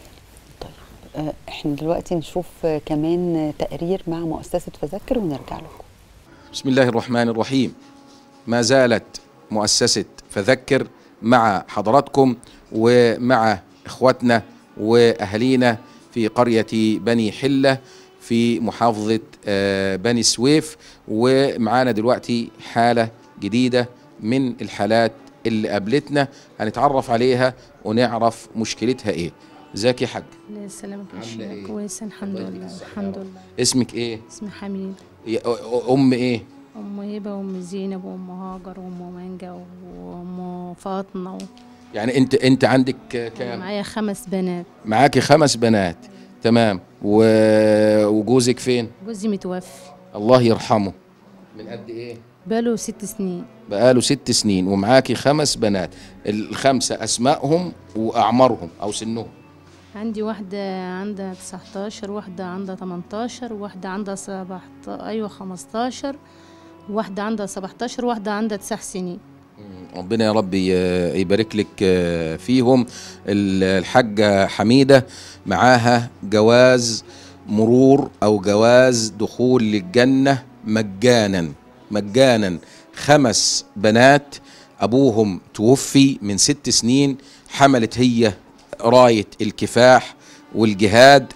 آه، احنا دلوقتي نشوف آه، كمان آه، تقرير مع مؤسسه فذكر ونرجع لكم بسم الله الرحمن الرحيم ما زالت مؤسسة فذكر مع حضراتكم ومع إخواتنا وأهالينا في قرية بني حلة في محافظة آه، بني سويف ومعانا دلوقتي حالة جديدة من الحالات اللي قابلتنا هنتعرف عليها ونعرف مشكلتها ايه ازيك يا حاج الله يسلمك يا عاملة إيه؟ شيخ كويس الحمد الله يديك لله الصحة يا الحمد رب. لله اسمك ايه اسمي حميد يا- أ- ام ايه ام هبه وام زينب وام هاجر وام مانجا وام فاطمه و... يعني انت انت عندك كام معايا خمس بنات معاكي خمس بنات تمام و... وجوزك فين جوزي متوفي الله يرحمه من قد ايه بقاله ست سنين بقاله ست سنين ومعاكي خمس بنات الخمسة أسمائهم وأعمارهم أو سنهم عندي واحدة عندها 19 واحدة عندها 18 واحدة عندها 17 أيوة 15 واحدة عندها 17 واحدة عندها 9 سنين ربنا يا رب ي- يبارك لك آه، فيهم ال- الحاجة حميدة معاها جواز مرور أو جواز دخول للجنة مجانا مجانا خمس بنات أبوهم توفي من ست سنين حملت هي راية الكفاح والجهاد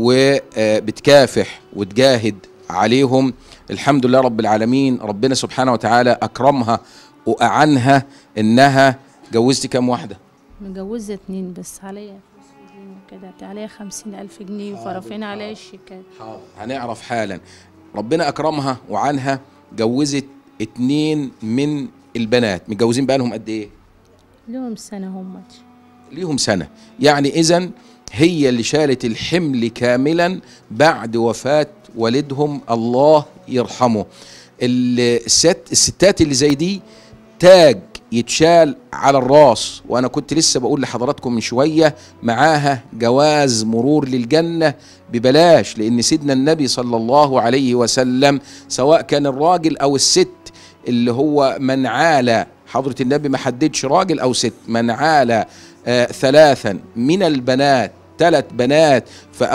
وبتكافح وتجاهد عليهم الحمد لله رب العالمين ربنا سبحانه وتعالى أكرمها وأعنها إنها جوزتي كام واحدة مجوزة اتنين بس عليا فلوس في الدين وكده عليا خمسين ألف جنيه وفرفين عليا الشيكات هنعرف حالا ربنا أكرمها وعنها جوزت اتنين من البنات متجوزين بقالهم قد إيه لهم سنة هم ليهم سنة يعني إذا هي اللي شالت الحمل كاملا بعد وفاة والدهم الله يرحمه الست الستات اللي زي دي تاج يتشال على الراس وانا كنت لسه بقول لحضراتكم من شويه معاها جواز مرور للجنه ببلاش لان سيدنا النبي صلى الله عليه وسلم سواء كان الراجل او الست اللي هو من عال حضرة النبي ما حددش راجل أو ست من عال آه ثلاثا من البنات ثلاث بنات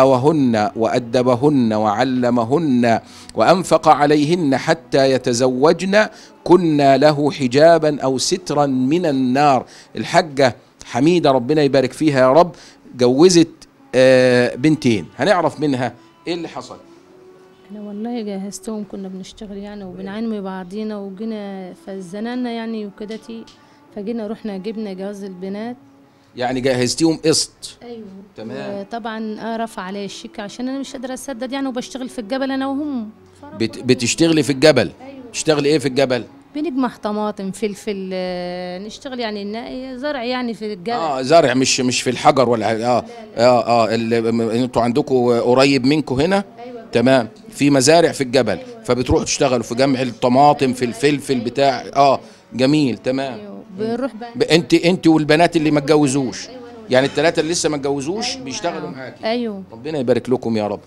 فأوهن وأدبهن وعلمهن وأنفق عليهن حتى يتزوجن كنا له حجابا أو سترا من النار الحجة حميدة ربنا يبارك فيها يا رب جوزت آه بنتين هنعرف منها ايه اللي حصل انا والله جهزتهم كنا بنشتغل يعني وبنعين من بعضينا وجينا فزننا يعني وكدتي فجينا رحنا جبنا جواز البنات يعني جهزتيهم قسط ايوه تمام. طبعا آه رفع عليا الشيك عشان انا مش قادره اسدد يعني وبشتغل في الجبل انا وهم بت بتشتغلي في الجبل تشتغلي ايه في الجبل بنجمع طماطم فلفل آه، نشتغل يعني ن- زرع يعني في الجبل اه زرع مش مش في الحجر ولا حاجة. اه اه اه ال- م- انتوا عندكم قريب منكم هنا تمام في مزارع في الجبل فبتروحوا تشتغلوا في جمع الطماطم في الفلفل بتاع اه جميل تمام بنروح بقى ب- انت انت والبنات اللي ما اتجوزوش يعني الثلاثه اللي لسه ما اتجوزوش بيشتغلوا معاكي ايوه ربنا يبارك لكم يا رب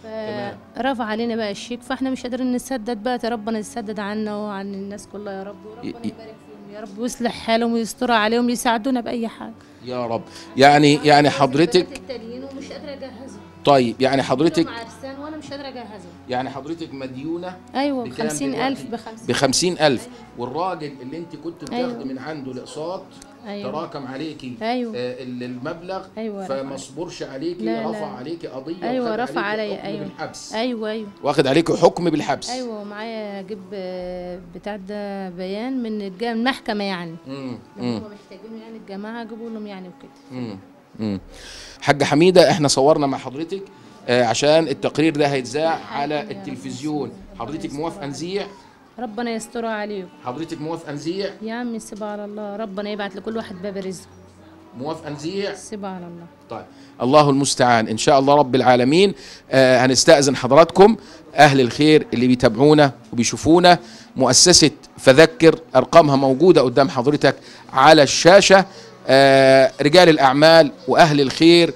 رفع علينا بقى الشيك فاحنا مش قادرين نسدد بقى يا ربنا يسدد عنا وعن الناس كلها يا رب وربنا ي- يبارك فيهم يا رب ويصلح حالهم ويستر عليهم يساعدونا باي حاجه يا رب يعني يعني حضرتك التانيين ومش قادره اجهزهم طيب يعني حضرتك مع عرسان وانا مش قادره اجهزهم يعني حضرتك مديونه ايوه ب بكام 50000 دلوقتي؟ ب ب 50000 والراجل اللي انت كنت بتاخدي أيوة. من عنده الاقساط أيوة. تراكم عليكي أيوة. آه ال- المبلغ أيوة، فما رفع. صبرش عليكي لا، لا. رفع عليكي قضيه ايوه وخد رفع عليكي عليا حكم ايوه بالحبس ايوه ايوه واخد عليكي حكم بالحبس ايوه ومعايا اجيب آه، بتاع ده بيان من الج- من المحكمه يعني مم. لو مم. هم محتاجينه يعني الجماعه اجيبوا لهم يعني وكده مم. مم. حاجة حميدة احنا صورنا مع حضرتك آه عشان التقرير ده هيتذاع على التلفزيون حضرتك موافقة نذيع ربنا يسترها عليكم حضرتك موافقة نذيع يا عم سيبها على الله ربنا يبعت لكل واحد باب رزق موافقة نذيع سيبها على الله طيب الله المستعان ان شاء الله رب العالمين آه هنستأذن حضراتكم اهل الخير اللي بيتابعونا وبيشوفونا مؤسسة فذكر ارقامها موجودة قدام حضرتك على الشاشة آه رجال الاعمال واهل الخير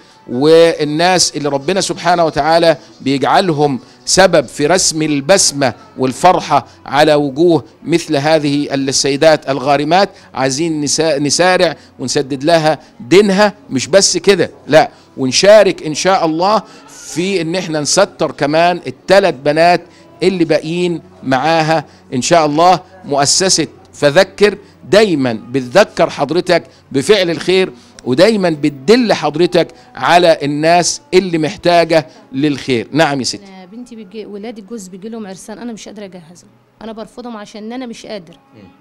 والناس اللي ربنا سبحانه وتعالى بيجعلهم سبب في رسم البسمة والفرحة على وجوه مثل هذه السيدات الغارمات عايزين نسا- نسارع ونسدد لها دينها مش بس كده لا ونشارك ان شاء الله في ان احنا نستر كمان الثلاث بنات اللي باقيين معاها ان شاء الله مؤسسة فذكر دايما بتذكر حضرتك بفعل الخير ودايما بتدل حضرتك على الناس اللي محتاجة للخير نعم يا ستي انا بنتي بيجي ولادي الجوز بيجي لهم عرسان انا مش قادره اجهزهم انا برفضهم عشان انا مش قادر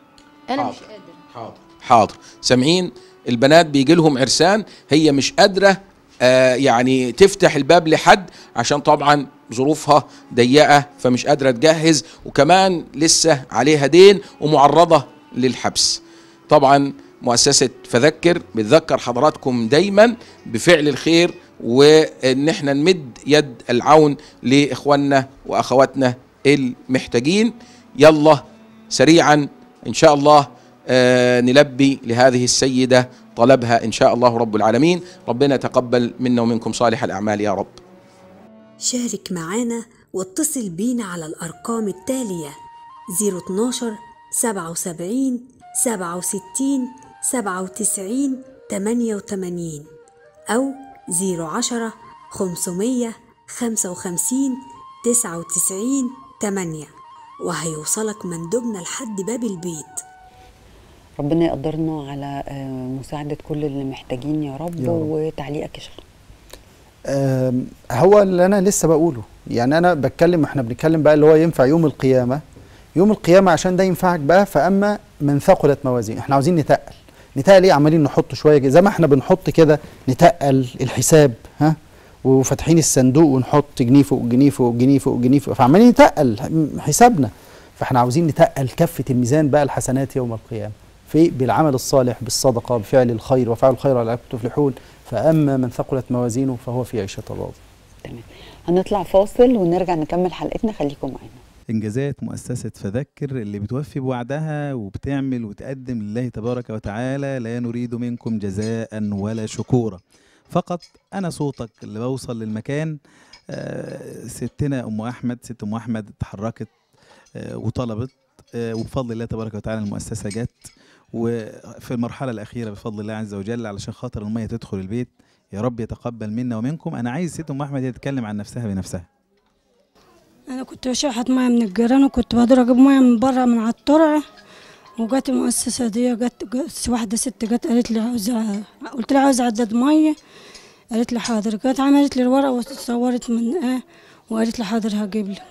انا مش حاضر. قادر حاضر حاضر سامعين البنات بيجي لهم عرسان هي مش قادره آه يعني تفتح الباب لحد عشان طبعا ظروفها ضيقه فمش قادره تجهز وكمان لسه عليها دين ومعرضه للحبس طبعا مؤسسه فذكر بتذكر حضراتكم دايما بفعل الخير وان احنا نمد يد العون لاخواننا واخواتنا المحتاجين يلا سريعا ان شاء الله آه، نلبي لهذه السيده طلبها ان شاء الله رب العالمين ربنا يتقبل منا ومنكم صالح الاعمال يا رب شارك معانا واتصل بينا على الأرقام التالية 012 77 67 97 88 أو 010 500 55 99 8 وهيوصلك مندوبنا لحد باب البيت ربنا يقدرنا على آه، مساعدة كل اللي محتاجين يا رب, يا رب. وتعليقك يا شيخ آم، هو اللي انا لسه بقوله يعني انا بتكلم احنا بنتكلم بقى اللي هو ينفع يوم القيامه يوم القيامه عشان ده ينفعك بقى فاما من ثقلت موازين احنا عاوزين نتقل نتقل ايه عمالين نحط شويه كده زي ما احنا بنحط كده نتقل الحساب ها وفاتحين الصندوق ونحط جنيه فوق جنيه فوق جنيه فوق جنيه فوق فعمالين نتقل حسابنا فاحنا عاوزين نتقل كفه الميزان بقى الحسنات يوم القيامه في بالعمل الصالح بالصدقه بفعل الخير وفعل الخير لعلكم تفلحون فاما من ثقلت موازينه فهو في عيشه راضيه تمام هنطلع فاصل ونرجع نكمل حلقتنا خليكم معانا إنجازات مؤسسة فذكر اللي بتوفي بوعدها وبتعمل وتقدم لله تبارك وتعالى لا نريد منكم جزاء ولا شكورا فقط أنا صوتك اللي بوصل للمكان آه، ستنا أم أحمد ست أم أحمد اتحركت آه، وطلبت آه، وبفضل الله تبارك وتعالى المؤسسة جت وفي المرحله الاخيره بفضل الله عز وجل علشان خاطر الميه تدخل البيت يا رب يتقبل منا ومنكم انا عايز ست ام احمد هي تتكلم عن نفسها بنفسها انا كنت بشحت ميه من الجيران وكنت بقدر اجيب ميه من بره من على الترعه وجت المؤسسه دي جت, جت واحده ست جت قالت لي عاوزه قلت لها عاوزه عداد ميه قالت لي حاضر جت عملت لي الورقه وصورت من ايه وقالت لي حاضر هجيب لك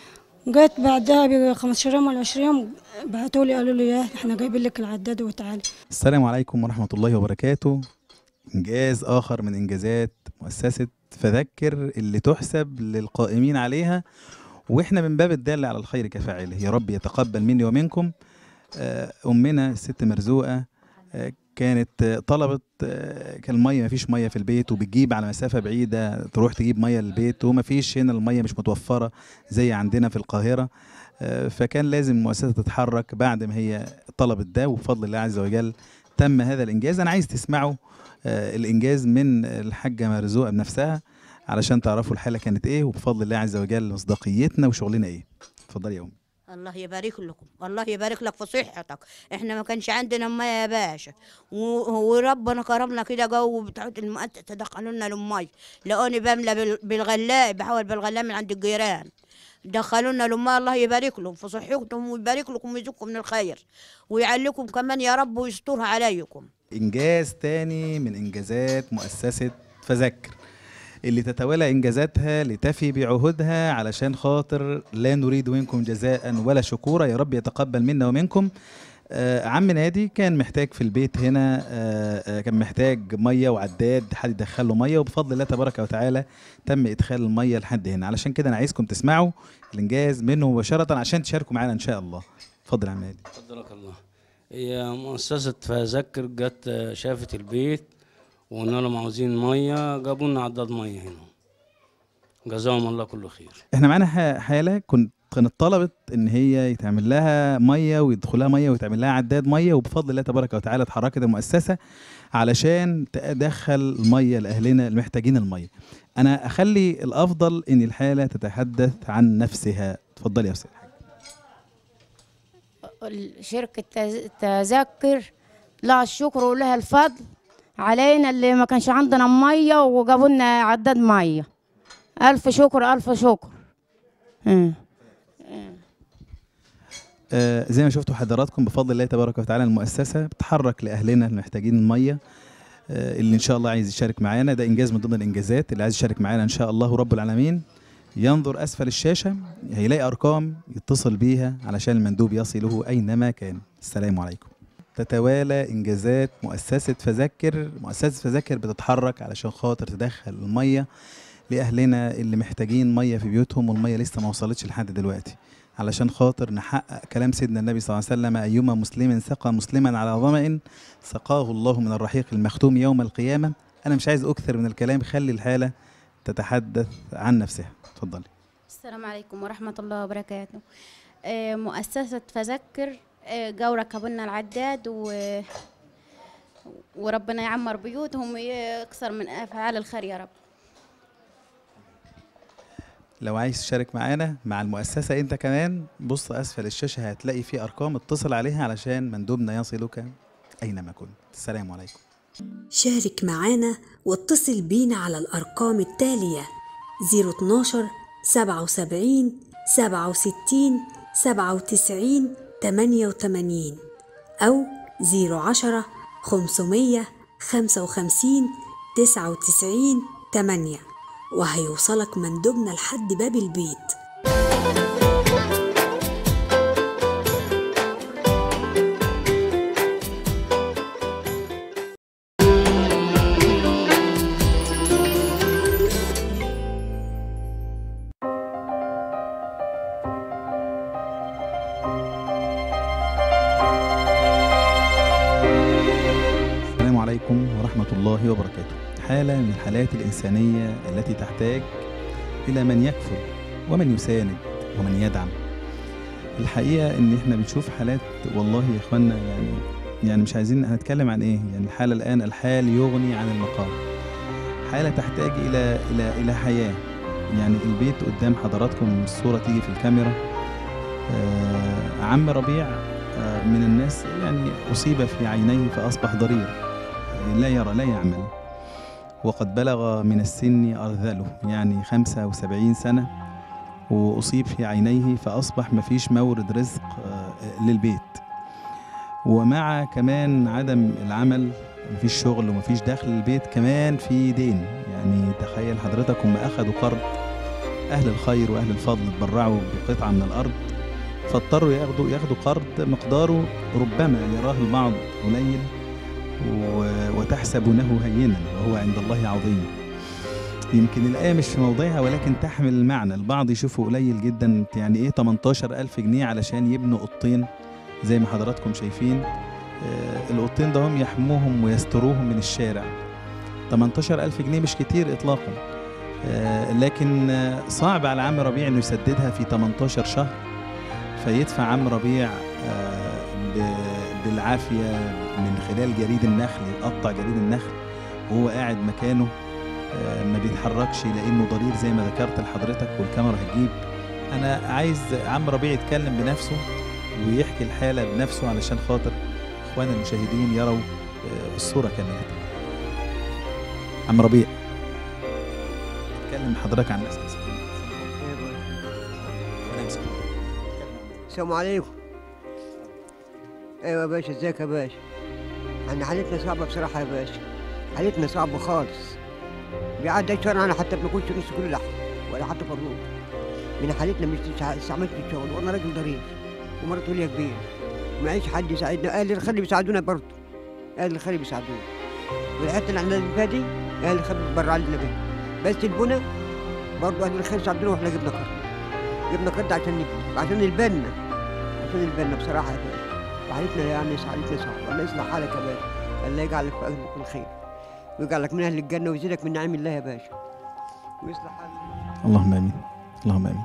جت بعدها ب 15 يوم ولا 20 يوم بعتوا لي قالوا لي ايه احنا جايبين لك العداد وتعالي السلام عليكم ورحمه الله وبركاته انجاز اخر من انجازات مؤسسه فذكر اللي تحسب للقائمين عليها واحنا من باب الدال على الخير كفاعله يا رب يتقبل مني ومنكم آه، امنا الست مرزوقه آه، كانت آه، طلبت آه، كان الميه مفيش ميه في البيت وبتجيب على مسافه بعيده تروح تجيب ميه للبيت ومفيش هنا الميه مش متوفره زي عندنا في القاهره آه، فكان لازم المؤسسه تتحرك بعد ما هي طلبت ده وبفضل الله عز وجل تم هذا الانجاز انا عايز تسمعوا آه، الانجاز من الحاجه مرزوقه بنفسها علشان تعرفوا الحاله كانت ايه وبفضل الله عز وجل مصداقيتنا وشغلنا ايه اتفضلي يا امي الله يبارك لكم الله يبارك لك في صحتك احنا ما كانش عندنا ميه يا باشا و- وربنا كرمنا كده جو بتاعت المؤسسه دخلوا لنا الميه لقوني بملى بال- بالغلاء بحاول بالغلاء من عند الجيران دخلوا لنا الميه الله يبارك لهم في صحتكم ويبارك لكم ويزكم من الخير ويعليكم كمان يا رب ويسترها عليكم انجاز تاني من انجازات مؤسسه فذكر اللي تتوالى انجازاتها لتفي بعهودها علشان خاطر لا نريد منكم جزاء ولا شكورا يا رب يتقبل منا ومنكم آه عم نادي كان محتاج في البيت هنا آه آه كان محتاج ميه وعداد حد يدخل له ميه وبفضل الله تبارك وتعالى تم ادخال الميه لحد هنا علشان كده انا عايزكم تسمعوا الانجاز منه مباشره عشان تشاركوا معانا ان شاء الله اتفضل يا عم نادي قدرك الله هي مؤسسة فذكر جت شافت البيت وقلنا لهم عاوزين مية جابوا لنا عداد مية هنا جزاهم الله كل خير احنا معانا ح- حاله كنت كانت طلبت ان هي يتعمل لها ميه ويدخل لها ميه ويتعمل لها عداد ميه وبفضل الله تبارك وتعالى اتحركت المؤسسه علشان تدخل الميه لاهلنا المحتاجين الميه انا اخلي الافضل ان الحاله تتحدث عن نفسها اتفضلي يا استاذ شركة تز- تذكر لها الشكر ولها الفضل علينا اللي ما كانش عندنا مية وجابوا لنا عداد مية ألف شكر ألف شكر مم. آه، زي ما شفتوا حضراتكم بفضل الله تبارك وتعالى المؤسسه بتحرك لاهلنا المحتاجين الميه آه، اللي ان شاء الله عايز يشارك معانا ده انجاز من ضمن الانجازات اللي عايز يشارك معانا ان شاء الله رب العالمين ينظر اسفل الشاشه هيلاقي ارقام يتصل بيها علشان المندوب يصله اينما كان السلام عليكم تتوالى انجازات مؤسسه فذكر مؤسسه فذكر بتتحرك علشان خاطر تدخل الميه لاهلنا اللي محتاجين ميه في بيوتهم والميه لسه ما وصلتش لحد دلوقتي علشان خاطر نحقق كلام سيدنا النبي صلى الله عليه وسلم أيما مسلم سقى مسلما على ظمأ سقاه الله من الرحيق المختوم يوم القيامة أنا مش عايز أكثر من الكلام خلي الحالة تتحدث عن نفسها اتفضلي السلام عليكم ورحمة الله وبركاته آه، مؤسسة فذكر آه، جو ركبوا لنا العداد و وربنا يعمر بيوتهم ويكثر من أفعال الخير يا رب لو عايز تشارك معانا مع المؤسسة أنت كمان بص أسفل الشاشة هتلاقي فيه أرقام اتصل عليها علشان مندوبنا يصلك أينما كنت السلام عليكم شارك معانا واتصل بينا على الأرقام التالية 012 77 67 97 88 أو 010 500 55 99 8 وهيوصلك مندوبنا لحد باب البيت السلام عليكم ورحمة الله وبركاته حالة من الحالات الإنسانية التي تحتاج إلى من يكفل ومن يساند ومن يدعم الحقيقة إن إحنا بنشوف حالات والله يا إخوانا يعني يعني مش عايزين هنتكلم عن إيه يعني الحالة الآن الحال يغني عن المقام حالة تحتاج إلى إلى إلى حياة يعني البيت قدام حضراتكم الصورة تيجي في الكاميرا آه عم ربيع آه، من الناس يعني أصيب في عينيه فأصبح ضرير لا يرى لا يعمل وقد بلغ من السن أرذله يعني 75 سنة وأصيب في عينيه فأصبح مفيش مورد رزق آه، للبيت ومع كمان عدم العمل مفيش شغل ومفيش دخل للبيت كمان في دين يعني تخيل حضرتك هم أخدوا قرض أهل الخير وأهل الفضل اتبرعوا بقطعة من الأرض فاضطروا ياخدوا ياخدوا قرض مقداره ربما يراه البعض قليل و- وتحسبونه هينا وهو عند الله عظيم يمكن الآية مش في موضعها ولكن تحمل المعنى البعض يشوفه قليل جدا يعني إيه 18 ألف جنيه علشان يبنوا أوضتين زي ما حضراتكم شايفين آه، الأوضتين ده هم يحموهم ويستروهم من الشارع 18 ألف جنيه مش كتير إطلاقا آه، لكن آه، صعب على عم ربيع إنه يسددها في 18 شهر فيدفع عم ربيع آه، ب- بالعافية من خلال جريد النخل يقطع جريد النخل وهو قاعد مكانه آه، ما بيتحركش لانه ضرير زي ما ذكرت لحضرتك والكاميرا هتجيب انا عايز عم ربيع يتكلم بنفسه ويحكي الحاله بنفسه علشان خاطر اخواننا المشاهدين يروا آه، الصوره كامله عم ربيع اتكلم حضرتك عن نفسك السلام عليكم ايوه يا باشا ازيك يا باشا احنا حالتنا صعبه بصراحه يا باشا حالتنا صعبه خالص بيعدي شهر انا حتى بناكلش نص كل لحم ولا حتى فرنوط من حالتنا مش استعملت الشغل وانا راجل ضرير ومرته ليا كبير معيش حد يساعدنا اهل الخلي بيساعدونا برضه اهل الخلي بيساعدونا والحته اللي عندنا فيها دي اهل الخلي بتبرع لنا بيها بس البنا برضه اهل الخير ساعدونا واحنا جبنا قرض جبنا قرض عشان نبني عشان البنا عشان البنا بصراحه يا باشا وحالتنا يعني حالتنا صعبه الله يصلح حالك يا باشا الله يجعلك في اهلك الخير ويجعلك من اهل الجنه ويزيدك من نعيم الله يا باشا ويصلح حالك اللهم امين اللهم امين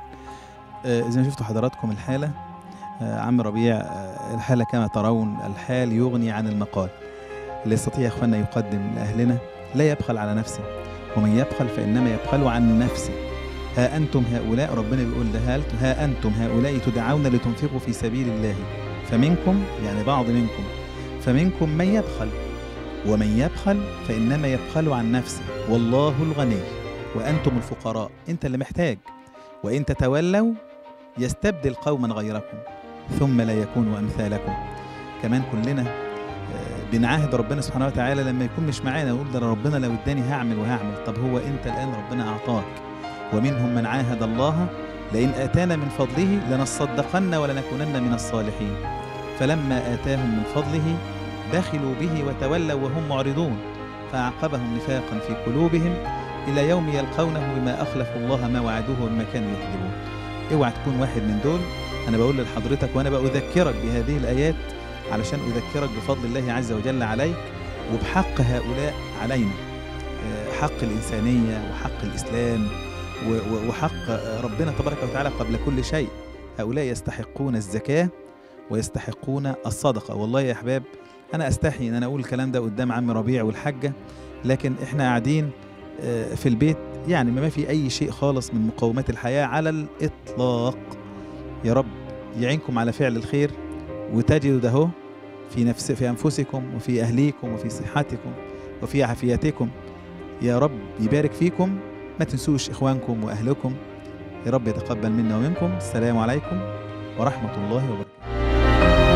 آه، زي ما شفتوا حضراتكم الحاله آه، عم ربيع آه، الحاله كما ترون الحال يغني عن المقال اللي يستطيع اخواننا يقدم لاهلنا لا يبخل على نفسه ومن يبخل فانما يبخل عن نفسه ها انتم هؤلاء ربنا بيقول ده هل- ها انتم هؤلاء تدعون لتنفقوا في سبيل الله فمنكم يعني بعض منكم فمنكم من يبخل ومن يبخل فانما يبخل عن نفسه والله الغني وانتم الفقراء انت اللي محتاج وان تتولوا يستبدل قوما غيركم ثم لا يكونوا امثالكم كمان كلنا آه، بنعاهد ربنا سبحانه وتعالى لما يكون مش معانا نقول ده ربنا لو اداني هعمل وهعمل طب هو انت الان ربنا اعطاك ومنهم من عاهد الله لئن اتانا من فضله لنصدقن ولنكونن من الصالحين فلما اتاهم من فضله بخلوا به وتولوا وهم معرضون فأعقبهم نفاقا في قلوبهم إلى يوم يلقونه بما أخلفوا الله ما وعدوه وبما كانوا يكذبون اوعى تكون واحد من دول أنا بقول لحضرتك وأنا بأذكرك بهذه الآيات علشان أذكرك بفضل الله عز وجل عليك وبحق هؤلاء علينا آه، حق الإنسانية وحق الإسلام و- و- وحق آه، ربنا تبارك وتعالى قبل كل شيء هؤلاء يستحقون الزكاة ويستحقون الصدقة والله يا أحباب أنا أستحي إن أنا أقول الكلام ده قدام عم ربيع والحاجة لكن إحنا قاعدين آه، في البيت يعني ما في أي شيء خالص من مقومات الحياة على الإطلاق يا رب يعينكم على فعل الخير وتجدوا ده هو في نفس في أنفسكم وفي أهليكم وفي صحتكم وفي عافيتكم يا رب يبارك فيكم ما تنسوش إخوانكم وأهلكم يا رب يتقبل منا ومنكم السلام عليكم ورحمة الله وبركاته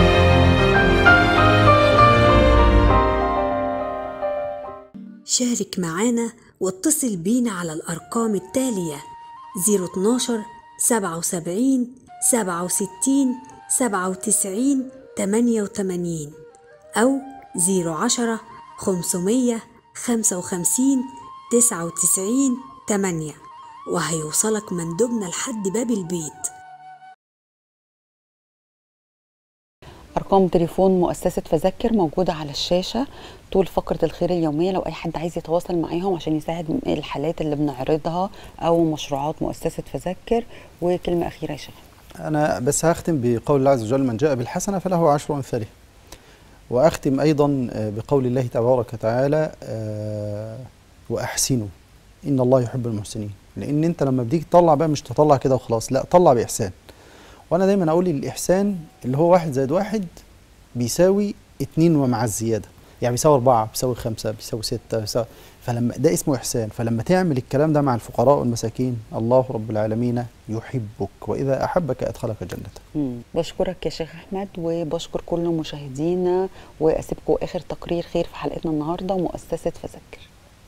شارك معانا واتصل بينا على الأرقام التالية 012 77 67 97 88 أو 010 500 55 99 8 وهيوصلك مندوبنا لحد باب البيت ارقام تليفون مؤسسه فذكر موجوده على الشاشه طول فقره الخير اليوميه لو اي حد عايز يتواصل معاهم عشان يساعد الحالات اللي بنعرضها او مشروعات مؤسسه فذكر وكلمه اخيره يا شيخ أنا بس هختم بقول الله عز وجل من جاء بالحسنة فله عشر أمثالها وأختم أيضا آه، بقول الله تبارك وتعالى آه، وأحسنوا إن الله يحب المحسنين لأن أنت لما بتيجي تطلع بقى مش تطلع كده وخلاص لا طلع بإحسان وانا دايما اقول الاحسان اللي هو واحد زائد واحد بيساوي اتنين ومع الزياده يعني بيساوي أربعة بيساوي خمسة بيساوي ستة بيساوي فلما ده اسمه إحسان فلما تعمل الكلام ده مع الفقراء والمساكين الله رب العالمين يحبك وإذا أحبك أدخلك جنته مم. بشكرك يا شيخ احمد وبشكر كل مشاهدينا واسيبكم اخر تقرير خير في حلقتنا النهارده مؤسسه فذكر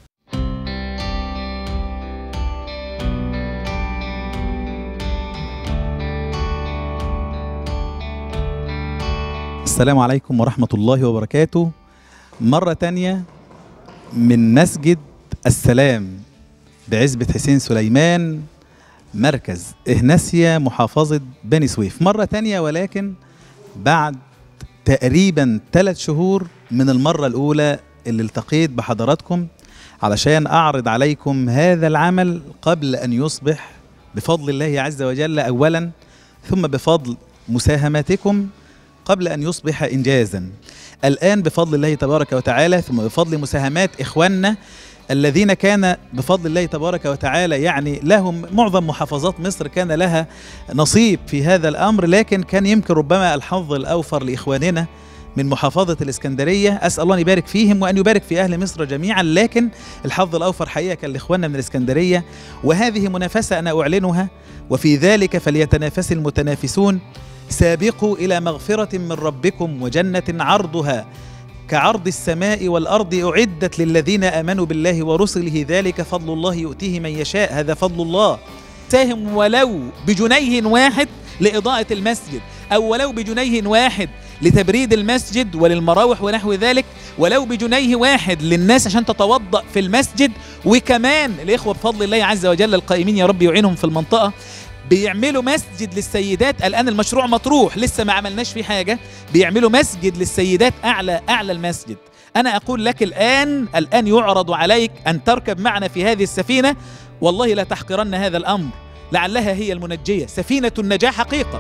السلام عليكم ورحمة الله وبركاته مرة تانية من مسجد السلام بعزبة حسين سليمان مركز إهناسيا محافظة بني سويف مرة تانية ولكن بعد تقريبا ثلاث شهور من المرة الأولى اللي التقيت بحضراتكم علشان أعرض عليكم هذا العمل قبل أن يصبح بفضل الله عز وجل أولا ثم بفضل مساهماتكم قبل أن يصبح إنجازا الآن بفضل الله تبارك وتعالى ثم بفضل مساهمات إخواننا الذين كان بفضل الله تبارك وتعالى يعني لهم معظم محافظات مصر كان لها نصيب في هذا الأمر لكن كان يمكن ربما الحظ الأوفر لإخواننا من محافظة الإسكندرية أسأل الله أن يبارك فيهم وأن يبارك في أهل مصر جميعا لكن الحظ الأوفر حقيقة كان لإخواننا من الإسكندرية وهذه منافسة أنا أعلنها وفي ذلك فليتنافس المتنافسون سابقوا إلى مغفرة من ربكم وجنة عرضها كعرض السماء والأرض أعدت للذين آمنوا بالله ورسله ذلك فضل الله يؤتيه من يشاء هذا فضل الله ساهم ولو بجنيه واحد لإضاءة المسجد أو ولو بجنيه واحد لتبريد المسجد وللمراوح ونحو ذلك ولو بجنيه واحد للناس عشان تتوضأ في المسجد وكمان الإخوة بفضل الله عز وجل القائمين يا رب يعينهم في المنطقة بيعملوا مسجد للسيدات الان المشروع مطروح لسه ما عملناش فيه حاجه بيعملوا مسجد للسيدات اعلى اعلى المسجد انا اقول لك الان الان يعرض عليك ان تركب معنا في هذه السفينه والله لا تحقرن هذا الامر لعلها هي المنجيه سفينه النجاه حقيقه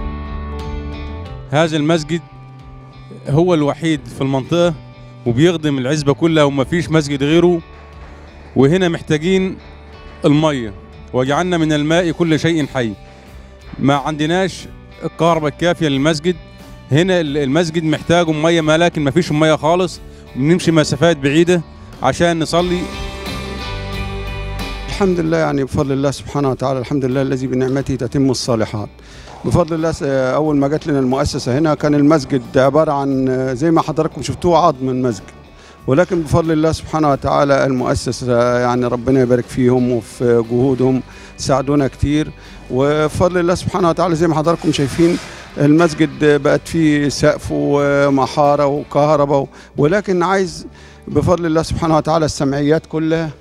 هذا المسجد هو الوحيد في المنطقة وبيخدم العزبة كلها وما فيش مسجد غيره وهنا محتاجين المية وجعلنا من الماء كل شيء حي ما عندناش الكهرباء الكافية للمسجد هنا المسجد محتاج مية ما لكن ما فيش مية خالص بنمشي مسافات بعيدة عشان نصلي الحمد لله يعني بفضل الله سبحانه وتعالى الحمد لله الذي بنعمته تتم الصالحات بفضل الله س- اول ما جت لنا المؤسسه هنا كان المسجد عباره عن زي ما حضراتكم شفتوه عظم المسجد ولكن بفضل الله سبحانه وتعالى المؤسسه يعني ربنا يبارك فيهم وفي جهودهم ساعدونا كتير وبفضل الله سبحانه وتعالى زي ما حضراتكم شايفين المسجد بقت فيه سقف ومحاره وكهرباء ولكن عايز بفضل الله سبحانه وتعالى السمعيات كلها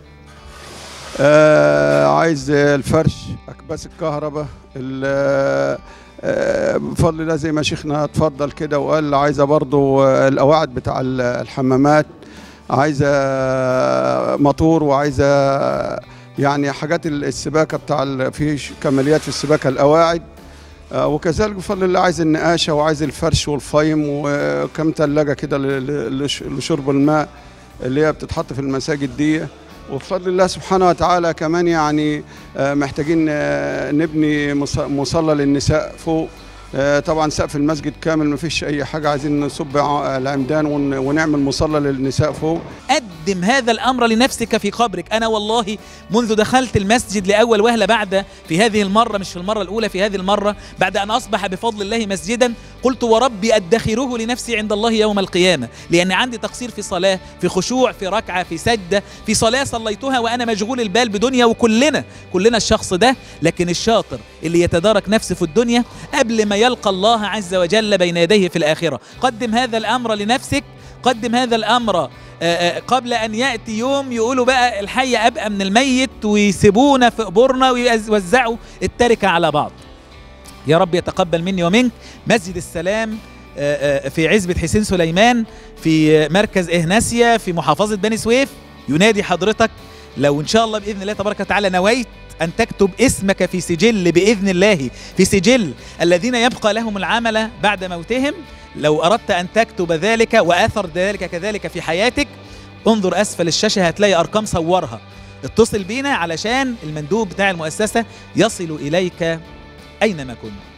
آه عايز الفرش اكباس الكهرباء ال- آه بفضل الله زي ما شيخنا اتفضل كده وقال عايزه برضو آه، القواعد بتاع ال- الحمامات عايزه موتور وعايزه يعني حاجات ال- السباكه بتاع ال- في ش- كماليات في السباكه القواعد آه، وكذلك بفضل الله عايز النقاشه وعايز الفرش والفايم وكم ثلاجه كده ل- ل- لش- لشرب الماء اللي هي بتتحط في المساجد دي وبفضل الله سبحانه وتعالى كمان يعني آه، محتاجين آه، نبني مص- مصلى للنساء فوق آه، طبعا سقف المسجد كامل ما فيش اي حاجه عايزين نصب ع- العمدان ون- ونعمل مصلى للنساء فوق قدم هذا الامر لنفسك في قبرك انا والله منذ دخلت المسجد لاول وهله بعد في هذه المره مش في المره الاولى في هذه المره بعد ان اصبح بفضل الله مسجدا قلت وربي ادخره لنفسي عند الله يوم القيامه لان عندي تقصير في صلاه في خشوع في ركعه في سجده في صلاه صليتها وانا مشغول البال بدنيا وكلنا كلنا الشخص ده لكن الشاطر اللي يتدارك نفسه في الدنيا قبل ما يلقى الله عز وجل بين يديه في الاخره قدم هذا الامر لنفسك قدم هذا الامر آه، آه، قبل ان ياتي يوم يقولوا بقى الحي ابقى من الميت ويسيبونا في قبورنا ويوزعوا التركه على بعض يا رب يتقبل مني ومنك مسجد السلام آه، آه، في عزبة حسين سليمان في مركز إهناسيا في محافظة بني سويف ينادي حضرتك لو إن شاء الله بإذن الله تبارك وتعالى نويت أن تكتب اسمك في سجل بإذن الله في سجل الذين يبقى لهم العمل بعد موتهم لو أردت أن تكتب ذلك وأثر ذلك كذلك في حياتك انظر أسفل الشاشة هتلاقي أرقام صورها اتصل بينا علشان المندوب بتاع المؤسسة يصل إليك أينما كنت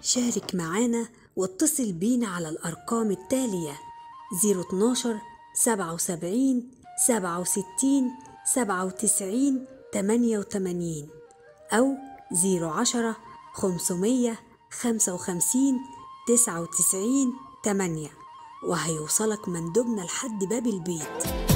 شارك معانا واتصل بينا على الأرقام التالية 012 77 67 97 88 أو 010 500 55 99 8 وهيوصلك مندوبنا لحد باب البيت